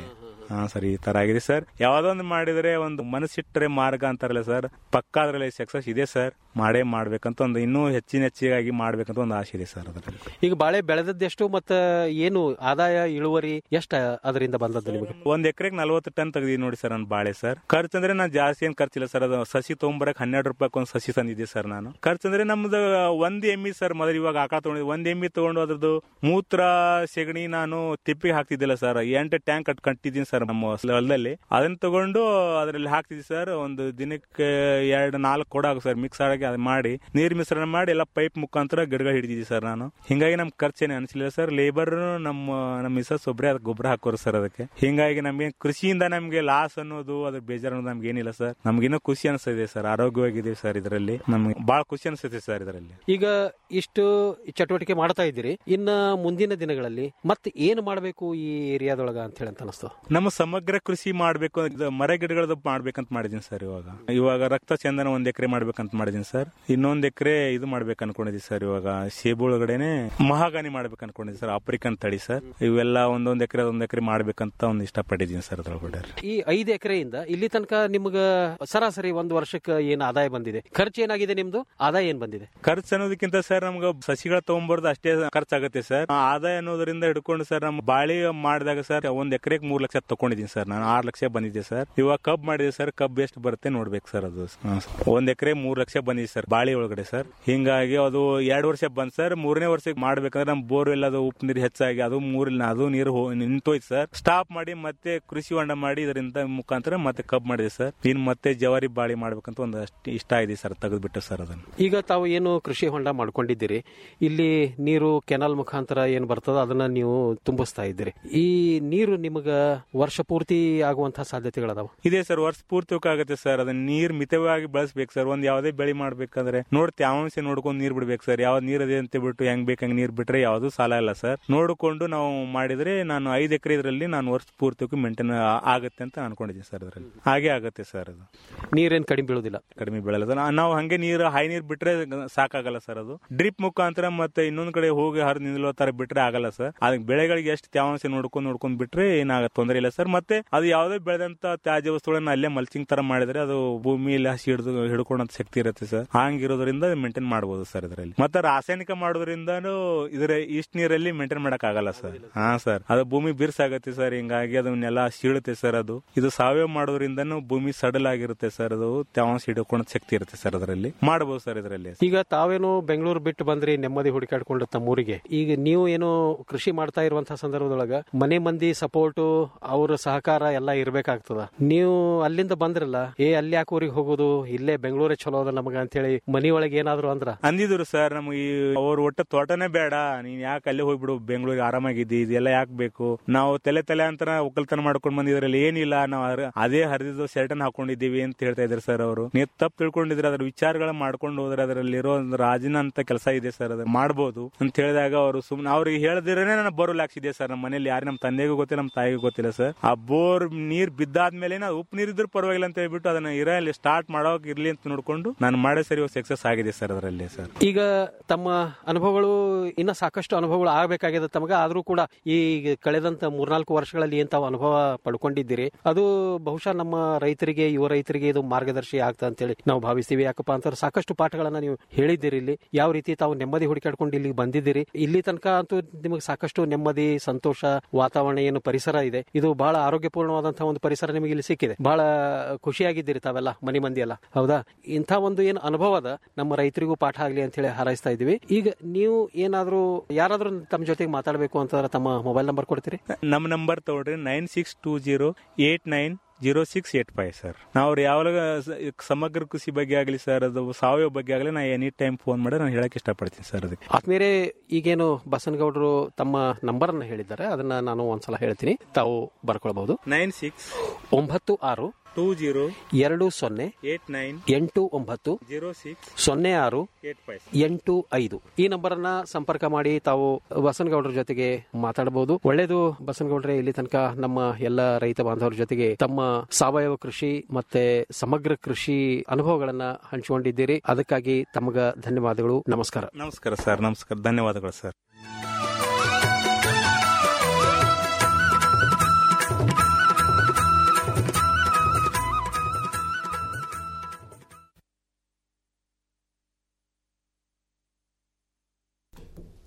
ಹಾ ಸರ್ ಈ ತರ ಆಗಿದೆ ಸರ್ ಯಾವ್ದೊಂದು ಮಾಡಿದ್ರೆ ಒಂದು ಮನಸ್ಸಿಟ್ಟರೆ ಮಾರ್ಗ ಅಂತಾರಲ್ಲ ಸರ್ ಪಕ್ಕ ಅದ್ರಲ್ಲಿ ಸಕ್ಸಸ್ ಇದೆ ಸರ್ ಮಾಡೇ ಮಾಡ್ಬೇಕಂತ ಒಂದು ಇನ್ನೂ ಹೆಚ್ಚಿನ ಹೆಚ್ಚಿಗಾಗಿ ಮಾಡ್ಬೇಕಂತ ಒಂದು ಆಸೆ ಇದೆ ಸರ್ ಅದರಲ್ಲಿ ಈಗ ಬಾಳೆ ಬೆಳೆದದ್ದೆಷ್ಟು ಮತ್ತ ಏನು ಆದಾಯ ಇಳುವರಿ ಎಷ್ಟ ಅದರಿಂದ ಬಂದದ್ದು ನಿಮಗೆ ಒಂದ್ ಎಕರೆಗೆ ನಲ್ವತ್ತು ಟನ್ ತೆಗ್ದಿ ನೋಡಿ ಸರ್ ನಾನು ಬಾಳೆ ಸರ್ ಖರ್ಚು ಅಂದ್ರೆ ನಾನು ಜಾಸ್ತಿ ಏನ್ ಖರ್ಚಿಲ್ಲ ಸರ್ ಅದು ಸಸಿ ತೊಗೊಂಬರಕ್ ಹನ್ನೆರಡು ರೂಪಾಯಿ ಒಂದು ಸಸಿ ತಂದಿದ್ದೆ ಸರ್ ನಾನು ಖರ್ಚು ಅಂದ್ರೆ ನಮ್ದು ಒಂದ್ ಎಮ್ಮಿ ಸರ್ ಮೊದಲು ಇವಾಗ ಆಕಳ ತಗೊಂಡಿದ್ದೆ ಒಂದ್ ಎಮ್ಮಿ ತಗೊಂಡು ಅದ್ರದ್ದು ಮೂತ್ರ ಸೆಗಣಿ ನಾನು ತಿಪ್ಪಿಗೆ ಹಾಕ್ತಿದ್ದಿಲ್ಲ ಸರ್ ಎಂಟು ಟ್ಯಾಂಕ್ ಕಟ್ ಕಟ್ಟಿದ್ದೀನಿ ಸರ್ ನಮ್ಮ ಹೊಲದಲ್ಲಿ ಅದನ್ನ ತಗೊಂಡು ಅದ್ರಲ್ಲಿ ಹಾಕ್ತಿದ್ವಿ ಸರ್ ಒಂದು ದಿನಕ್ಕೆ ಎರಡು ನಾಲ್ಕು ಕೊಡ ಸರ್ ಮಿಕ್ಸ್ ಆಗಿ ಅದು ಮಾಡಿ ನೀರ್ ಮಿಶ್ರಣ ಮಾಡಿ ಎಲ್ಲ ಪೈಪ್ ಮುಖಾಂತರ ಗಿಡಗಳು ಹಿಡಿದಿದ್ವಿ ಸರ್ ನಾನು ಹಿಂಗಾಗಿ ನಮ್ ಖರ್ಚೇನೆ ಅನಿಸಲಿಲ್ಲ ಸರ್ ಲೇಬರ್ ನಮ್ಮ ನಮ್ಮ ಮಿಸಸ್ ಒಬ್ಬರೇ ಅದಕ್ಕೆ ಗೊಬ್ಬರ ಹಾಕೋರು ಸರ್ ಅದಕ್ಕೆ ಹಿಂಗಾಗಿ ನಮ್ಗೆ ಕೃಷಿಯಿಂದ ನಮ್ಗೆ ಲಾಸ್ ಅನ್ನೋದು ಅದ್ರ ಬೇಜಾರು ಅನ್ನೋದು ನಮ್ಗೆ ಏನಿಲ್ಲ ಸರ್ ನಮ್ಗಿನ್ನೂ ಖುಷಿ ಅನಿಸ್ತಿದೆ ಸರ್ ಆರೋಗ್ಯವಾಗಿದ್ದೀವಿ ಸರ್ ಇದರಲ್ಲಿ ನಮ್ಗೆ ಬಹಳ ಖುಷಿ ಅನಿಸುತ್ತೆ ಸರ್ ಇದರಲ್ಲಿ ಈಗ ಇಷ್ಟು ಚಟುವಟಿಕೆ ಮಾಡ್ತಾ ಇದ್ದೀರಿ ಇನ್ನ ಮುಂದಿನ ದಿನಗಳಲ್ಲಿ ಮತ್ತೆ ಏನು ಮಾಡಬೇಕು ಈ ಏರಿಯಾದೊಳಗ ಅಂತ ಹೇಳಿ ಅಂತ ಅನಿಸ್ತು ನಮ್ಮ ಸಮಗ್ರ ಕೃಷಿ ಮಾಡ್ಬೇಕು ಇದು ಮರ ಗಿಡಗಳದ್ದು ಮಾಡ್ಬೇಕಂತ ಮಾಡಿದೀನಿ ಸರ್ ಇವಾಗ ಇವಾಗ ರಕ್ತ ಚಂದನ ಒಂದ್ ಎಕರೆ ಮಾಡ್ಬೇಕಂತ ಮಾಡಿದೀನಿ ಸರ್ ಇನ್ನೊಂದ್ ಎಕರೆ ಇದು ಮಾಡ್ಬೇಕು ಅನ್ಕೊಂಡಿದೀನಿ ಸರ್ ಇವಾಗ ಸೇಬು ಒಳಗಡೆನೆ ಮಹಾಗಾನಿ ಮಾಡ್ಬೇಕು ಅನ್ಕೊಂಡಿದ್ದೀನಿ ಸರ್ ಆಫ್ರಿಕನ್ ತಳಿ ಸರ್ ಇವೆಲ್ಲ ಒಂದೊಂದ್ ಎಕರೆ ಒಂದ್ ಎಕರೆ ಮಾಡ್ಬೇಕಂತ ಒಂದು ಇಷ್ಟಪಟ್ಟಿದ್ದೀನಿ ಸರ್ ಅದ್ರೊಳಗಡೆ ಈ ಐದು ಎಕರೆಯಿಂದ ಇಲ್ಲಿ ತನಕ ನಿಮ್ಗ ಸರಾಸರಿ ಒಂದು ವರ್ಷಕ್ಕೆ ಏನ್ ಆದಾಯ ಬಂದಿದೆ ಖರ್ಚು ಏನಾಗಿದೆ ನಿಮ್ದು ಆದಾಯ ಏನ್ ಬಂದಿದೆ ಖರ್ಚು ಅನ್ನೋದಕ್ಕಿಂತ ಸರ್ ನಮ್ಗೆ ಸಸಿಗಳ ತಗೊಂಬರ್ದು ಅಷ್ಟೇ ಖರ್ಚಾಗುತ್ತೆ ಸರ್ ಆ ಆದಾಯ ಅನ್ನೋದ್ರಿಂದ ಹಿಡ್ಕೊಂಡು ಸರ್ ನಮ್ಮ ಬಾಳಿ ಮಾಡಿದಾಗ ಸರ್ ಒಂದ್ ಎಕರೆಗೆ ಮೂರ್ ಲಕ್ಷ ತಗೊಂಡಿದ್ದೀನಿ ಸರ್ ನಾನು ಆರ್ ಲಕ್ಷ ಬಂದಿದೆ ಸರ್ ಇವಾಗ ಕಬ್ ಮಾಡಿದೆ ಸರ್ ಕಬ್ ಎಷ್ಟು ಬರುತ್ತೆ ನೋಡ್ಬೇಕು ಸರ್ ಅದು ಹಾ, ಸರ್. ಒಂದ್ ಎಕರೆ ಮೂರ್ ಲಕ್ಷ ಬಂದಿದೆ ಸರ್ ಬಾಳಿ ಒಳಗಡೆ ಸರ್ ಹಿಂಗಾಗಿ ಅದು ಎರಡು ವರ್ಷ ಬಂದ್ ಸರ್ ಮೂರನೇ ವರ್ಷಕ್ಕೆ ಮಾಡ್ಬೇಕಂದ್ರೆ ನಮ್ ಬೋರ್ ಎಲ್ಲ ಅದು ಉಪ್ಪು ನೀರು ಹೆಚ್ಚಾಗಿ ಅದು ಮೂರಿಲ್ಲ ಅದು ನೀರು ಹೋ- ನಿಂತೋಯ್ತು ಸರ್ ಸ್ಟಾಪ್ ಮಾಡಿ ಮತ್ತೆ ಕೃಷಿ ಹೊಂಡ ಮಾಡಿ ಇದರಿಂದ ಮುಖಾಂತರ ಮತ್ತೆ ಕಬ್ ಮಾಡಿದೆ ಸರ್ ಇನ್ ಮತ್ತೆ ಜವಾರಿ ಬಾಳಿ ಮಾಡ್ಬೇಕಂತ ಒಂದು ಅಷ್ಟು ಇಷ್ಟ ಇದೆ ಸರ್ ತೆಗೆದ್ಬಿಟ್ಟು ಸರ್ ಅದನ್ನು ಈಗ ತಾವು ಏನು ಕೃಷಿ ಹೊಂಡ ಮಾಡ್ಕೊಂಡಿದ್ದೀರಿ ಇಲ್ಲಿ ನೀರು ಕೆನಾಲ್ ಮುಖಾಂತರ ಏನ್ ಬರ್ತದ ಅದನ್ನ ನೀವು ತುಂಬಿಸ್ತಾ ಇದ್ದೀರಿ ಈ ನೀರು ನಿಮಗ ವರ್ಷ ಪೂರ್ತಿ ಆಗುವಂತಹ ಸಾಧ್ಯತೆಗಳದಾವ ಇದೆ ಸರ್ ವರ್ಷ ಪೂರ್ತಿ ಆಗುತ್ತೆ ಸರ್ ಅದನ್ನ ನೀರ್ ಮಿತವಾಗಿ ಬಳಸ್ಬೇಕು ಸರ್ ಒಂದ್ ಯಾವ್ದೇ ಬೆಳೆ ಮಾಡ್ಬೇಕಂದ್ರೆ ನೋಡಿ ತೇವಾಂಶ ನೋಡ್ಕೊಂಡು ನೀರ್ ಬಿಡ್ಬೇಕು ಸರ್ ಯಾವ್ದು ನೀರ್ ಅದೇ ಅಂತ ಬಿಟ್ಟು ಹೆಂಗ್ ಬೇಕಂಗ್ ನೀರ್ ಬಿಟ್ರೆ ಯಾವ್ದು ಸಾಲ ಇಲ್ಲ ಸರ್ ನೋಡಿಕೊಂಡು ನಾವು ಮಾಡಿದ್ರೆ ನಾನು ಐದ್ ಎಕರೆ ಇದರಲ್ಲಿ ನಾನು ವರ್ಷ ಪೂರ್ತಿ ಮೇಂಟೈನ್ ಆಗುತ್ತೆ ಅಂತ ಅನ್ಕೊಂಡಿದ್ದೀನಿ ಸರ್ ಅದರಲ್ಲಿ ಹಾಗೆ ಆಗುತ್ತೆ ಸರ್ ಅದು ನೀರೇನ್ ಕಡಿಮೆ ಬೀಳುದಿಲ್ಲ ಕಡಿಮೆ ಬೆಳೆಲ್ಲ ನಾವು ಹಂಗೆ ನೀರು ಹೈ ನೀರ್ ಬಿಟ್ರೆ ಸಾಕಾಗಲ್ಲ ಸರ್ ಅದು ಡ್ರಿಪ್ ಮುಖಾಂತರ ಮತ್ತೆ ಇನ್ನೊಂದ್ ಕಡೆ ಹೋಗಿ ಹರಿದು ನಿಲ್ಲೋ ತರ ಬಿಟ್ರೆ ಆಗಲ್ಲ ಸರ್ ಅದಕ್ಕೆ ಬೆಳೆಗಳಿಗೆ ಎಷ್ಟು ತೇವಾಂಶ ನೋಡ್ಕೊಂಡು ನೋಡ್ಕೊಂಡ್ ಬಿಟ್ರೆ ಏನಾಗ ತೊಂದರೆ ಇಲ್ಲ ಸರ್ ಮತ್ತೆ ಅದು ಯಾವುದೇ ಬೆಳೆದಂತ ತ್ಯಾಜ್ಯ ವಸ್ತುಗಳನ್ನ ಅಲ್ಲೇ ಮಲ್ಚಿಂಗ್ ತರ ಮಾಡಿದ್ರೆ ಅದು ಭೂಮಿಯಲ್ಲಿ ಹಸಿ ಹಿಡಿದು ಹಿಡ್ಕೊಂಡಂತ ಶಕ್ತಿ ಇರುತ್ತೆ ಸರ್ ಹಂಗಿರೋದ್ರಿಂದ ಮೇಂಟೈನ್ ಮಾಡಬಹುದು ಸರ್ ಇದರಲ್ಲಿ ಮತ್ತೆ ರಾಸಾಯನಿಕ ಮಾಡೋದ್ರಿಂದನೂ ಇದ್ರ ಇಷ್ಟ ನೀರಲ್ಲಿ ಮೇಂಟೈನ್ ಮಾಡಕ್ ಆಗಲ್ಲ ಸರ್ ಹಾ ಸರ್ ಅದು ಭೂಮಿ ಬಿರ್ಸಾಗತ್ತೆ ಸರ್ ಹಿಂಗಾಗಿ ಅದನ್ನೆಲ್ಲ ಸೀಳುತ್ತೆ ಸರ್ ಅದು ಇದು ಸಾವಯವ ಮಾಡೋದ್ರಿಂದನೂ ಭೂಮಿ ಸಡಲ್ ಆಗಿರುತ್ತೆ ಸರ್ ಅದು ತೇವಾಂಶ ಹಿಡ್ಕೊಂಡ ಶಕ್ತಿ ಇರುತ್ತೆ ಸರ್ ಅದರಲ್ಲಿ ಮಾಡಬಹುದು ಸರ್ ಇದರಲ್ಲಿ ಈಗ ತಾವೇನು ಬೆಂಗಳೂರು ಬಿಟ್ಟು ಬಂದ್ರಿ ನೆಮ್ಮದಿ ಹುಡುಕಾಡ್ಕೊಂಡು ತಮ್ಮೂರಿಗೆ ಈಗ ನೀವು ಏನು ಕೃಷಿ ಮಾಡ್ತಾ ಇರುವಂತಹ ಸಂದರ್ಭದೊಳಗ ಮನೆ ಮಂದಿ ಸಪೋರ್ಟ್ ಅವ್ರ ಸಹಕಾರ ಎಲ್ಲ ಇರ್ಬೇಕಾಗ್ತದ ನೀವು ಅಲ್ಲಿಂದ ಬಂದ್ರಲ್ಲ ಏ ಅಲ್ಲಿ ಯಾಕೆ ಊರಿಗೆ ಹೋಗೋದು ಇಲ್ಲೇ ಬೆಂಗಳೂರೇ ಚಲೋ ಅದ ನಮಗ ಅಂತ ಹೇಳಿ ಮನಿ ಒಳಗೆ ಏನಾದ್ರು ಅಂದ್ರ ಅಂದಿದ್ರು ಸರ್ ನಮ್ಗೆ ಈ ಅವ್ರ ಒಟ್ಟ ತೋಟನೇ ಬೇಡ ನೀನ್ ಯಾಕೆ ಅಲ್ಲೇ ಹೋಗ್ಬಿಡು ಬೆಂಗಳೂರಿಗೆ ಆರಾಮಾಗಿದ್ದಿ ಇದೆಲ್ಲ ಯಾಕೆ ಬೇಕು ನಾವು ತಲೆ ತಲೆ ಅಂತ ಒಕ್ಕಲ್ತನ ಮಾಡ್ಕೊಂಡ್ ಬಂದಿದ್ರಲ್ಲಿ ಏನಿಲ್ಲ ನಾವು ಹರ- ಅದೇ ಹರಿದಿದ್ದು ಶರ್ಟನ್ ಹಾಕೊಂಡಿದ್ದೀವಿ ಅಂತ ಹೇಳ್ತಾ ಇದ್ರು ಸರ್ ಅವರು ನೀವು ತಪ್ಪು ತಿಳ್ಕೊಂಡಿದ್ರೆ ಅದ್ರ ವಿಚಾರಗಳ ಮಾಡ್ಕೊಂಡು ಹೋದ್ರೆ ಅದರಲ್ಲಿರೋ ಒಂದು ರಾಜಿನ ಅಂತ ಕೆಲಸ ಇದೆ ಸರ್ ಅದು ಮಾಡ್ಬೋದು ಅಂತ ಹೇಳಿದಾಗ ಅವರು ಸುಮ್ನೆ ಅವ್ರಿಗೆ ಹೇಳ್ದಿರೇನೆ ನಾನು ಬೋರ್ವೆಲ್ ಹಾಕ್ಸಿದ್ದೆ ಸರ್ ನಮ್ಮ ಮನೇಲಿ ಯಾರು ನಮ್ಮ ತಂದೆಗೂ ಗೊತ್ತಿಲ್ಲ ನಮ್ಮ ತಾಯಿಗೂ ಗೊತ್ತಿಲ್ಲ ಸರ್ ಆ ಬೋರ್ ನೀರ್ ಬಿದ್ದಾದ್ಮೇಲೆ ನಾವು ಉಪ್ಪು ನೀರ್ ಇದ್ರೂ ಪರವಾಗಿಲ್ಲ ಅಂತ ಹೇಳ್ಬಿಟ್ಟು ಅದನ್ನ ಇರಲಿ ಸ್ಟಾರ್ಟ್ ಮಾಡೋಕ್ ಇರ್ಲಿ ಅಂತ ನೋಡ್ಕೊಂಡು ನಾನು ಮಾಡೋ ಸರಿ ಸಕ್ಸಸ್ ಆಗಿದೆ ಸರ್ ಅದರಲ್ಲಿ ಸರ್ ಈಗ ತಮ್ಮ ಅನುಭವಗಳು ಇನ್ನ ಸಾಕಷ್ಟು ಅನುಭವಗಳು ಆಗಬೇಕಾಗಿದೆ ತಮಗ ಆದ್ರೂ ಕೂಡ ಈ ಕಳೆದಂತ ಮೂರ್ನಾಲ್ಕು ವರ್ಷಗಳಲ್ಲಿ ಏನ್ ತಾವು ಅನುಭವ ಪಡ್ಕೊಂಡಿದ್ದೀರಿ ಅದು ಬಹುಶಃ ನಮ್ಮ ರೈತರಿಗೆ ಯುವ ರೈತರಿಗೆ ಇದು ಮಾರ್ಗದರ್ಶಿ ಆಗ್ತಾ ಅಂತೇಳಿ ನಾವು ಭಾವಿಸ್ತೀವಿ ಯಾಕಪ್ಪ ಅಂತಂದ್ರೆ ಸಾಕಷ್ಟು ಪಾಠಗಳನ್ನ ನೀವು ಹೇಳಿದ್ದೀರಿ ಇಲ್ಲಿ ಯಾವ ರೀತಿ ತಾವು ನೆಮ್ಮದಿ ಹುಡುಕಾಡ್ಕೊಂಡು ಇಲ್ಲಿಗೆ ಬಂದಿದ್ದೀರಿ ಇಲ್ಲಿ ತನಕ ಅಂತೂ ನಿಮಗೆ ಸಾಕಷ್ಟು ನೆಮ್ಮದಿ ಸಂತೋಷ ವಾತಾವರಣ ಏನು ಪರಿಸರ ಇದೆ ಇದು ಬಹಳ ಆರೋಗ್ಯಪೂರ್ಣವಾದಂತಹ ಒಂದು ಪರಿಸರ ನಿಮಗೆ ಇಲ್ಲಿ ಸಿಕ್ಕಿದೆ ಬಹಳ ಖುಷಿಯಾಗಿದ್ದೀರಿ ತಾವೆಲ್ಲ ಮನೆ ಮಂದಿ ಎಲ್ಲ ಹೌದಾ ಇಂಥ ಒಂದು ಏನು ಅನುಭವ ಅದ ನಮ್ಮ ರೈತರಿಗೂ ಪಾಠ ಆಗ್ಲಿ ಅಂತ ಹೇಳಿ ಹಾರೈಸ್ತಾ ಇದೀವಿ ಈಗ ನೀವು ಏನಾದ್ರೂ ಯಾರಾದ್ರೂ ತಮ್ಮ ಜೊತೆಗೆ ಮಾತಾಡಬೇಕು ಅಂತಂದ್ರೆ ತಮ್ಮ ಮೊಬೈಲ್ ನಂಬರ್ ಕೊಡ್ತೀರಿ ನಮ್ಮ ನಂಬರ್ ತಗೊಳ್ರಿ nine six two zero eight nine zero six eight five sir ನಾವು ಯಾವಾಗ ಸಮಗ್ರ ಕೃಷಿ ಬಗ್ಗೆ ಆಗಲಿ ಸರ್ ಅದು ಸಾವಯವ ಬಗ್ಗೆ ಆಗಲಿ ನಾ ಎನಿ ಟೈಮ್ ಫೋನ್ ಮಾಡಿ ನಾನು ಹೇಳಕ್ ಇಷ್ಟಪಡ್ತೀನಿ ಸರ್ ಅದಕ್ಕೆ ಆದ್ಮೇಲೆ ಈಗೇನು ಬಸನಗೌಡರು ತಮ್ಮ ನಂಬರ್ ಅನ್ನ ಹೇಳಿದ್ದಾರೆ ಅದನ್ನ ನಾನು ಒಂದ್ಸಲ ಹೇಳ್ತೀನಿ ತಾವು ಬರ್ಕೊಳ್ಬಹುದು ನೈನ್ ಸಿಕ್ಸ್ ಒಂಬತ್ತು ಆರು ಟೂ ಜೀರೋ ಎರಡು ಸೊನ್ನೆ ಏಟ್ ನೈನ್ ಎಂಟು ಒಂಬತ್ತು ಜೀರೋ ಸಿಕ್ಸ್ ಸೊನ್ನೆ ಆರು ಏಟ್ ಫೈವ್ ಎಂಟು ಐದು ಈ ನಂಬರ್ ಅನ್ನ ಸಂಪರ್ಕ ಮಾಡಿ ತಾವು ಬಸನಗೌಡರ ಜೊತೆಗೆ ಮಾತಾಡಬಹುದು ಒಳ್ಳೇದು ಬಸನಗೌಡ್ರೆ ಇಲ್ಲಿ ತನಕ ನಮ್ಮ ಎಲ್ಲ ರೈತ ಬಾಂಧವರ ಜೊತೆಗೆ ತಮ್ಮ ಸಾವಯವ ಕೃಷಿ ಮತ್ತೆ ಸಮಗ್ರ ಕೃಷಿ ಅನುಭವಗಳನ್ನ ಹಂಚಿಕೊಂಡಿದ್ದೀರಿ ಅದಕ್ಕಾಗಿ ತಮಗ ಧನ್ಯವಾದಗಳು ನಮಸ್ಕಾರ ನಮಸ್ಕಾರ ಸರ್ ನಮಸ್ಕಾರ ಧನ್ಯವಾದಗಳು ಸರ್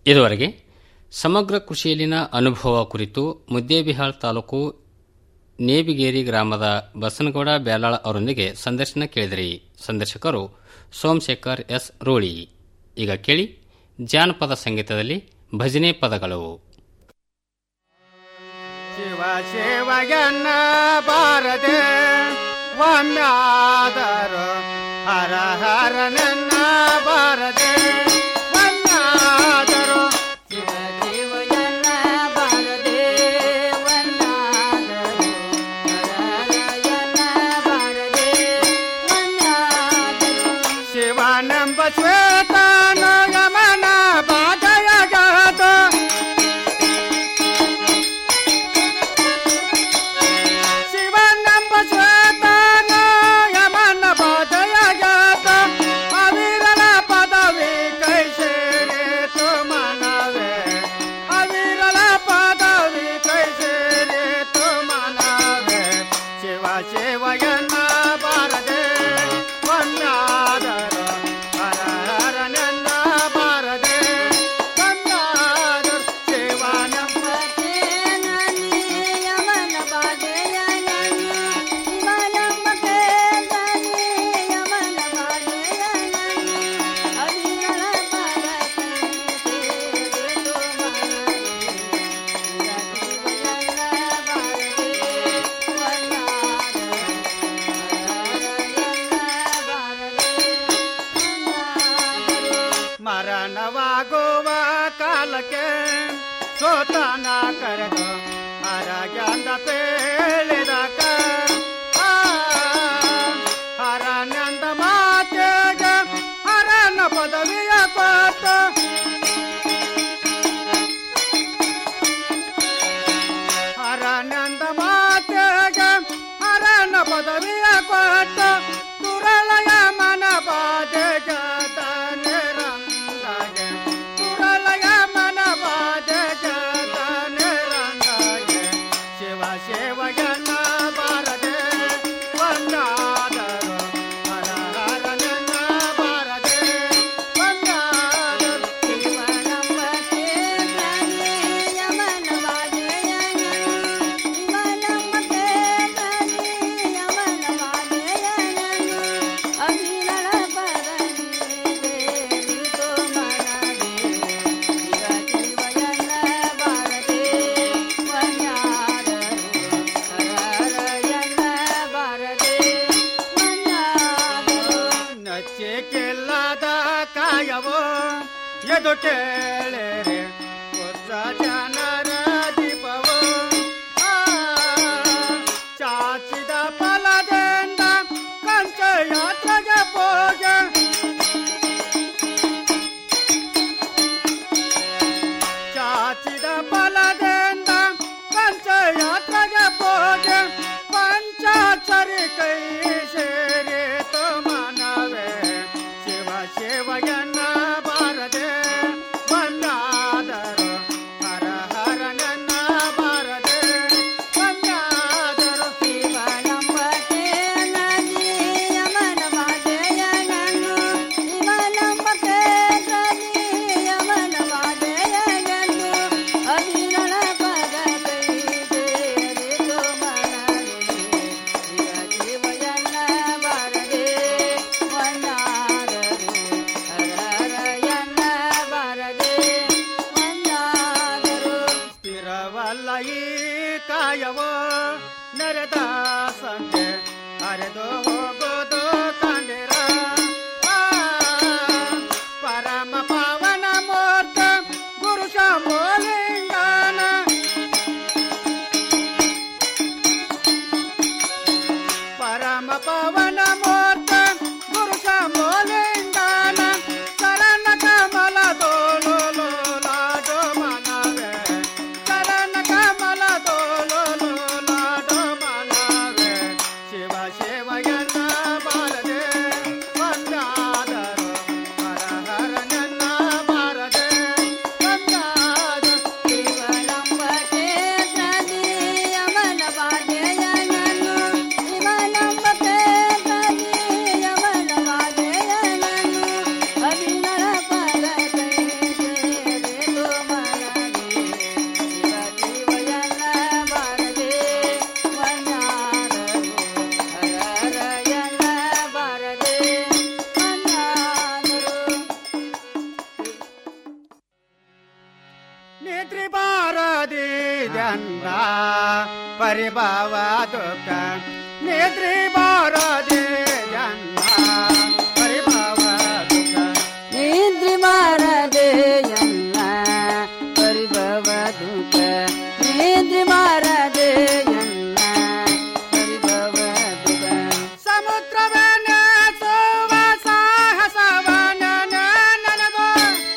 ಇದುವರೆಗೆ ಸಮಗ್ರ ಕೃಷಿಯಲ್ಲಿನ ಅನುಭವ ಕುರಿತು ಮುದ್ದೇಬಿಹಾಳ್ ತಾಲೂಕು ನೇಬಿಗೇರಿ ಗ್ರಾಮದ ಬಸನಗೌಡ ಬ್ಯಾಲಾಳ ಅವರೊಂದಿಗೆ ಸಂದರ್ಶನ ಕೇಳಿದಿರಿ ಸಂದರ್ಶಕರು ಸೋಮಶೇಖರ್ ಎಸ್ ರೋಳಿ ಈಗ ಕೇಳಿ ಜಾನಪದ ಸಂಗೀತದಲ್ಲಿ ಭಜನೆ ಪದಗಳು ಶಿವ ಶಿವಯನ್ನ ಬಾರದೆ ಒಮ್ಯಾದರು ಹರ ಹರ ನನ್ನ ಬಾರದೆ ಒಮ್ಯಾದರು ಶಿವ ಶಿವಯನ್ನ ಬಾರದೆ ಒಮ್ಯಾದರು ಹರಹರಯನ್ನ ಬಾರದೆ ಒಮ್ಯಾದರು ಶಿವನೆಂಬ ಶ್ವೇತನು ಯಮನ ಬಾಧಯ ಜಾತ ಶಿವನಂಬ ಶ್ವೇತನ ಯಮನ ಬಾಧಯ ಜಾತ ಅವಿರಲ ಪದವಿ ಕೈ ಸೇರಿತು ಮನವೇ ಅವಿರಲ ಪದವಿ ಕೈ ಸೇರಿತು ಮನವೇ ಶಿವ ಶಿವಯನ್ನ ಬಾರದೆ ಒಂದಾದರು ಹರ ಹರ ನನ್ನ ಬಾರದೆ ಒಂದಾದರು ಶಿವನಂಬ ಯಮನ ಬಾಧೆಯ ಮರಣವಾಗುವ ಕಾಲಕ್ಕೆ ಸೋತನ ಕರೆದು ಹರಗಂದ ಪೇಳಿದಾಗ ಹರನಂದ ಮಾತೆಗ ಹರನ ಪದವಿಯ ಕೊಟ್ಟ ಹರನಂದ ಮಾತೆಗ ಹರನ ಪದವಿಯ ಕೊಟ್ಟ ತುರಳಯ ಮನ ಬಾಧೆಗ ರಂಗಾಗೆ ತುರಳಯ ಮನ ಬಾಧೆಗ ರಂಗಾಗೆ ಶಿವ ಶಿವಯನ್ನ ಬಾರದೆ ಒಂದಾದರು ಹರ ಹರ ನನ್ನ ಬಾರದೆ ಒಂದಾದರು ಶಿವನಂಬ ಯಮನ ಬಾಧೆಯ ನಚ್ಚಿಕೆಲ್ಲದ ಕಾಯವೋ ಎದು ಕೇಳಿರೆ ಹೊಸ ಜನರ ದೀಪವೋ ಆ, ಚಾಚಿದ ಫಲದಿಂದ ಕಂಚ ಯಾತ್ರೆಗೆ ಪೂಜೆ ಚಾಚಿದ ಫಲದಿಂದ ಕಂಚ ಯಾತ್ರೆಗೆ ಪೂಜೆ ಪಂಚಾಕ್ಷರಿ ಕೈ ಸೇರಿತು ಮನವೇ ಶಿವ ಶಿವಯನ್ನ ಬಾರದೆ ಬಂದಾದರು ಹರ ಹರ ನನ್ನ ಬಾರದೆ ಬಂದಾದರು ಶಿವನಂಬ ಯಮನ ಬಾಧೆಯ ನಾನು ಶಿವನಂಬ ಯಮನ ಬಾಧೆಯ ನಾನು ಅವಿರಳ ಪದ ಕೈ ಸೇರಿತು ಮನವೇ ಶಿವಯನ್ನ ಬಾರದೆ ಒಂದಾದರು ಹರಹರಯನ್ನ ಬಾರದೆ ಒಂದಾದರು ಸ್ಥಿರವಲ್ಲ ಈ ಕಾಯವೋ ನೆರೆದ ಸಂತೆ ಹರಿದು ಹೋಗೋದು ಕಂಡಿರ ಆ, ಪರಮ ಪಾವನ ಮೂರ್ತ ಗುರು ಶಂಭೋಲಿಂಗನ ಪರಮ ಪವನ ಮೂರ್ತ ಗುರು ಶಂಭೋಲಿಂಗನ ಚರಣ ಕಮಲ ದೋಲು ಲಾಡೋ ಮನವೇ ಚರಣ ಕಮಲ ದೋಲು ಲಾಡೋ ಮನವೇ ಶಿವ ಶಿವಯನ್ನ ಬಾರದೆ ಒಂದಾದರು ಹರ ಹರ ನನ್ನ ಬಾರದೆ ಒಂದಾದ ಶಿವನಂಬ ಯಮನ ಬಾಧೆಯ ನಾನು ಶಿವನಂಬ ಪರಿಭವ ದುಃಖ ನಿದ್ರಿ ಬಾರದೆ ಜನ್ಮ ಪರಿಭವ ದುಃಖ ನಿದ್ರಿ ಮಾರದೆ ಎನ್ನ ಪರಿಭವ ದುಃಖ ನಿದ್ರಿ ಮಾರದೆ ಎನ್ನ ಪರಿಭವ ದುಃಖ ಸಮುದ್ರವನ ಸೋವ ಸಾಹಸವನ ನನಗೋ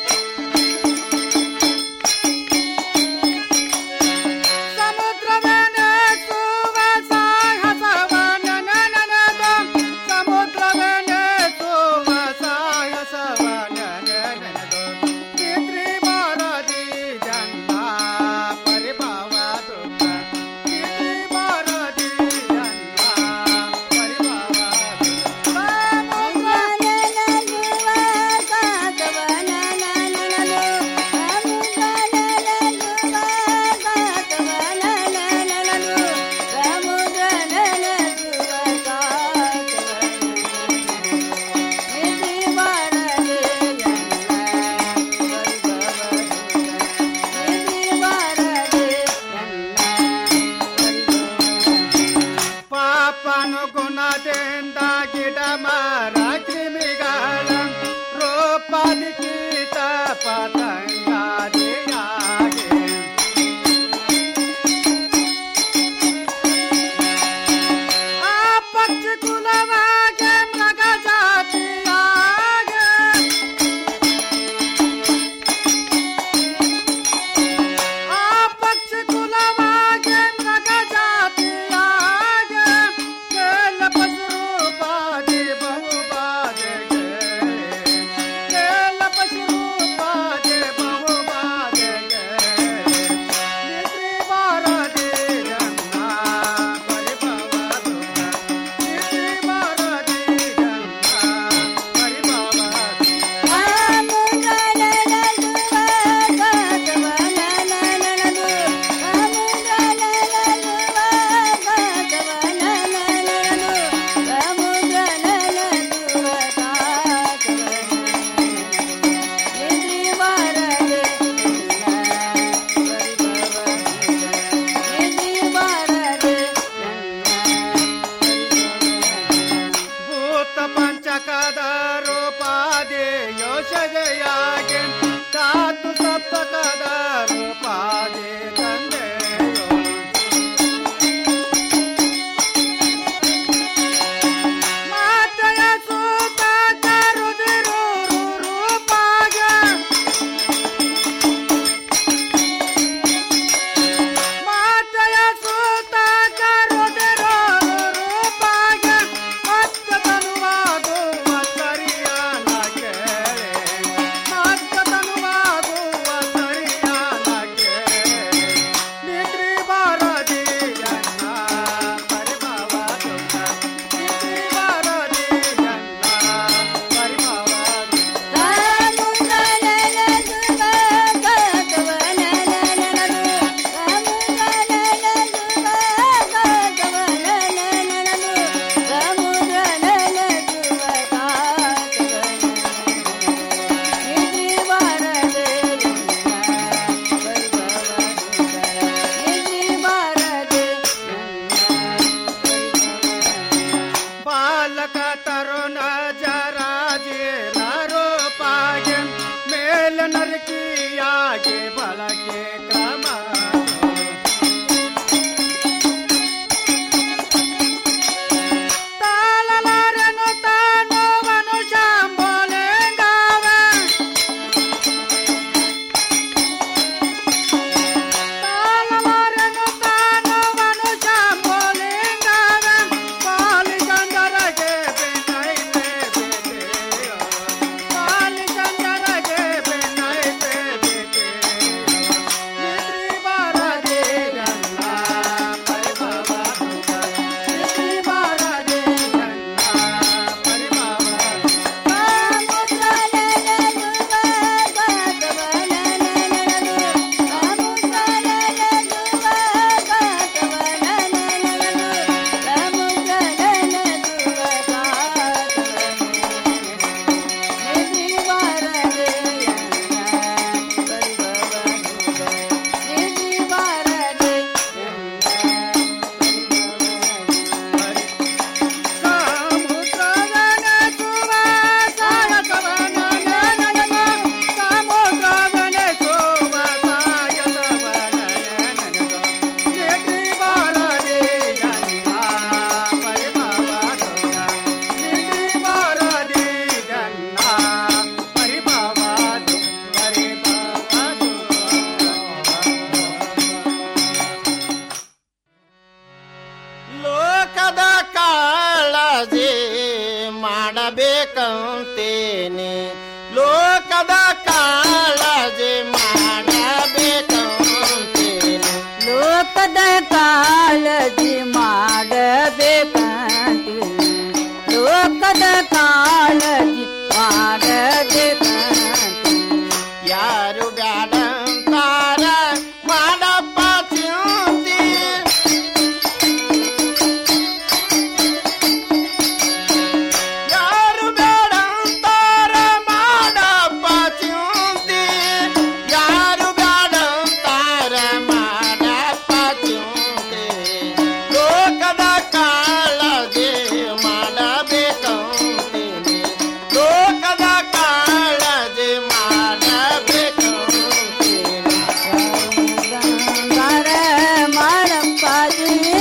ಸಮುದ್ರವನ ಸೋವ ಸಾಹಸವನ ನನಗೋ ಸಮುದ್ರವನ ಸೋವ ಸಾಹಸವನ ನನಗೋ ನಿದ್ರಿ ಮಾರದಿ ಜನ್ಮ ಪರಿಭವ ದುಃಖ ನಿದ್ರಿ ಮಾರದಿ ಜನ್ಮ ಪರಿಭವ ಪಾಪನು ಗುಣದಿಂದ ಗಿಡ ಮರ ಕ್ರಿಮಿಗಳ ರೂಪದಿ ಕೀಟ ಪತಂಗಾದಿಯಾಗೆ ಆ ಪಕ್ಷಿ ಕುಲವಾಗೆ ಮೃಗ ಜಾತಿಯಾಗೆ ಆ ಪಕ್ಷಿ ಕುಲವಾಗೆ ಮೃಗ ಜಾತಿಯಾಗೆ ಕೇಳ ಪಶುರೂಪಾದಿ ಬಹುಬಾಧೆಗೆ ಕೇಳ ಪಶುರೂಪಾದಿ ಬಹುಬಾಧೆಗೆ ನಿದ್ರಿ ಬಾರದೆ ಜನ್ಮ ಪರಿಭವ ದುಃಖ ನಿದ್ರಿ ಬಾರದೆ ಜನ್ಮ ಪರಿಭವ ಭೂತ ಪಂಚಕದ ರೂಪಾದಿ ಯೋಷಜೆಯಾಗಿ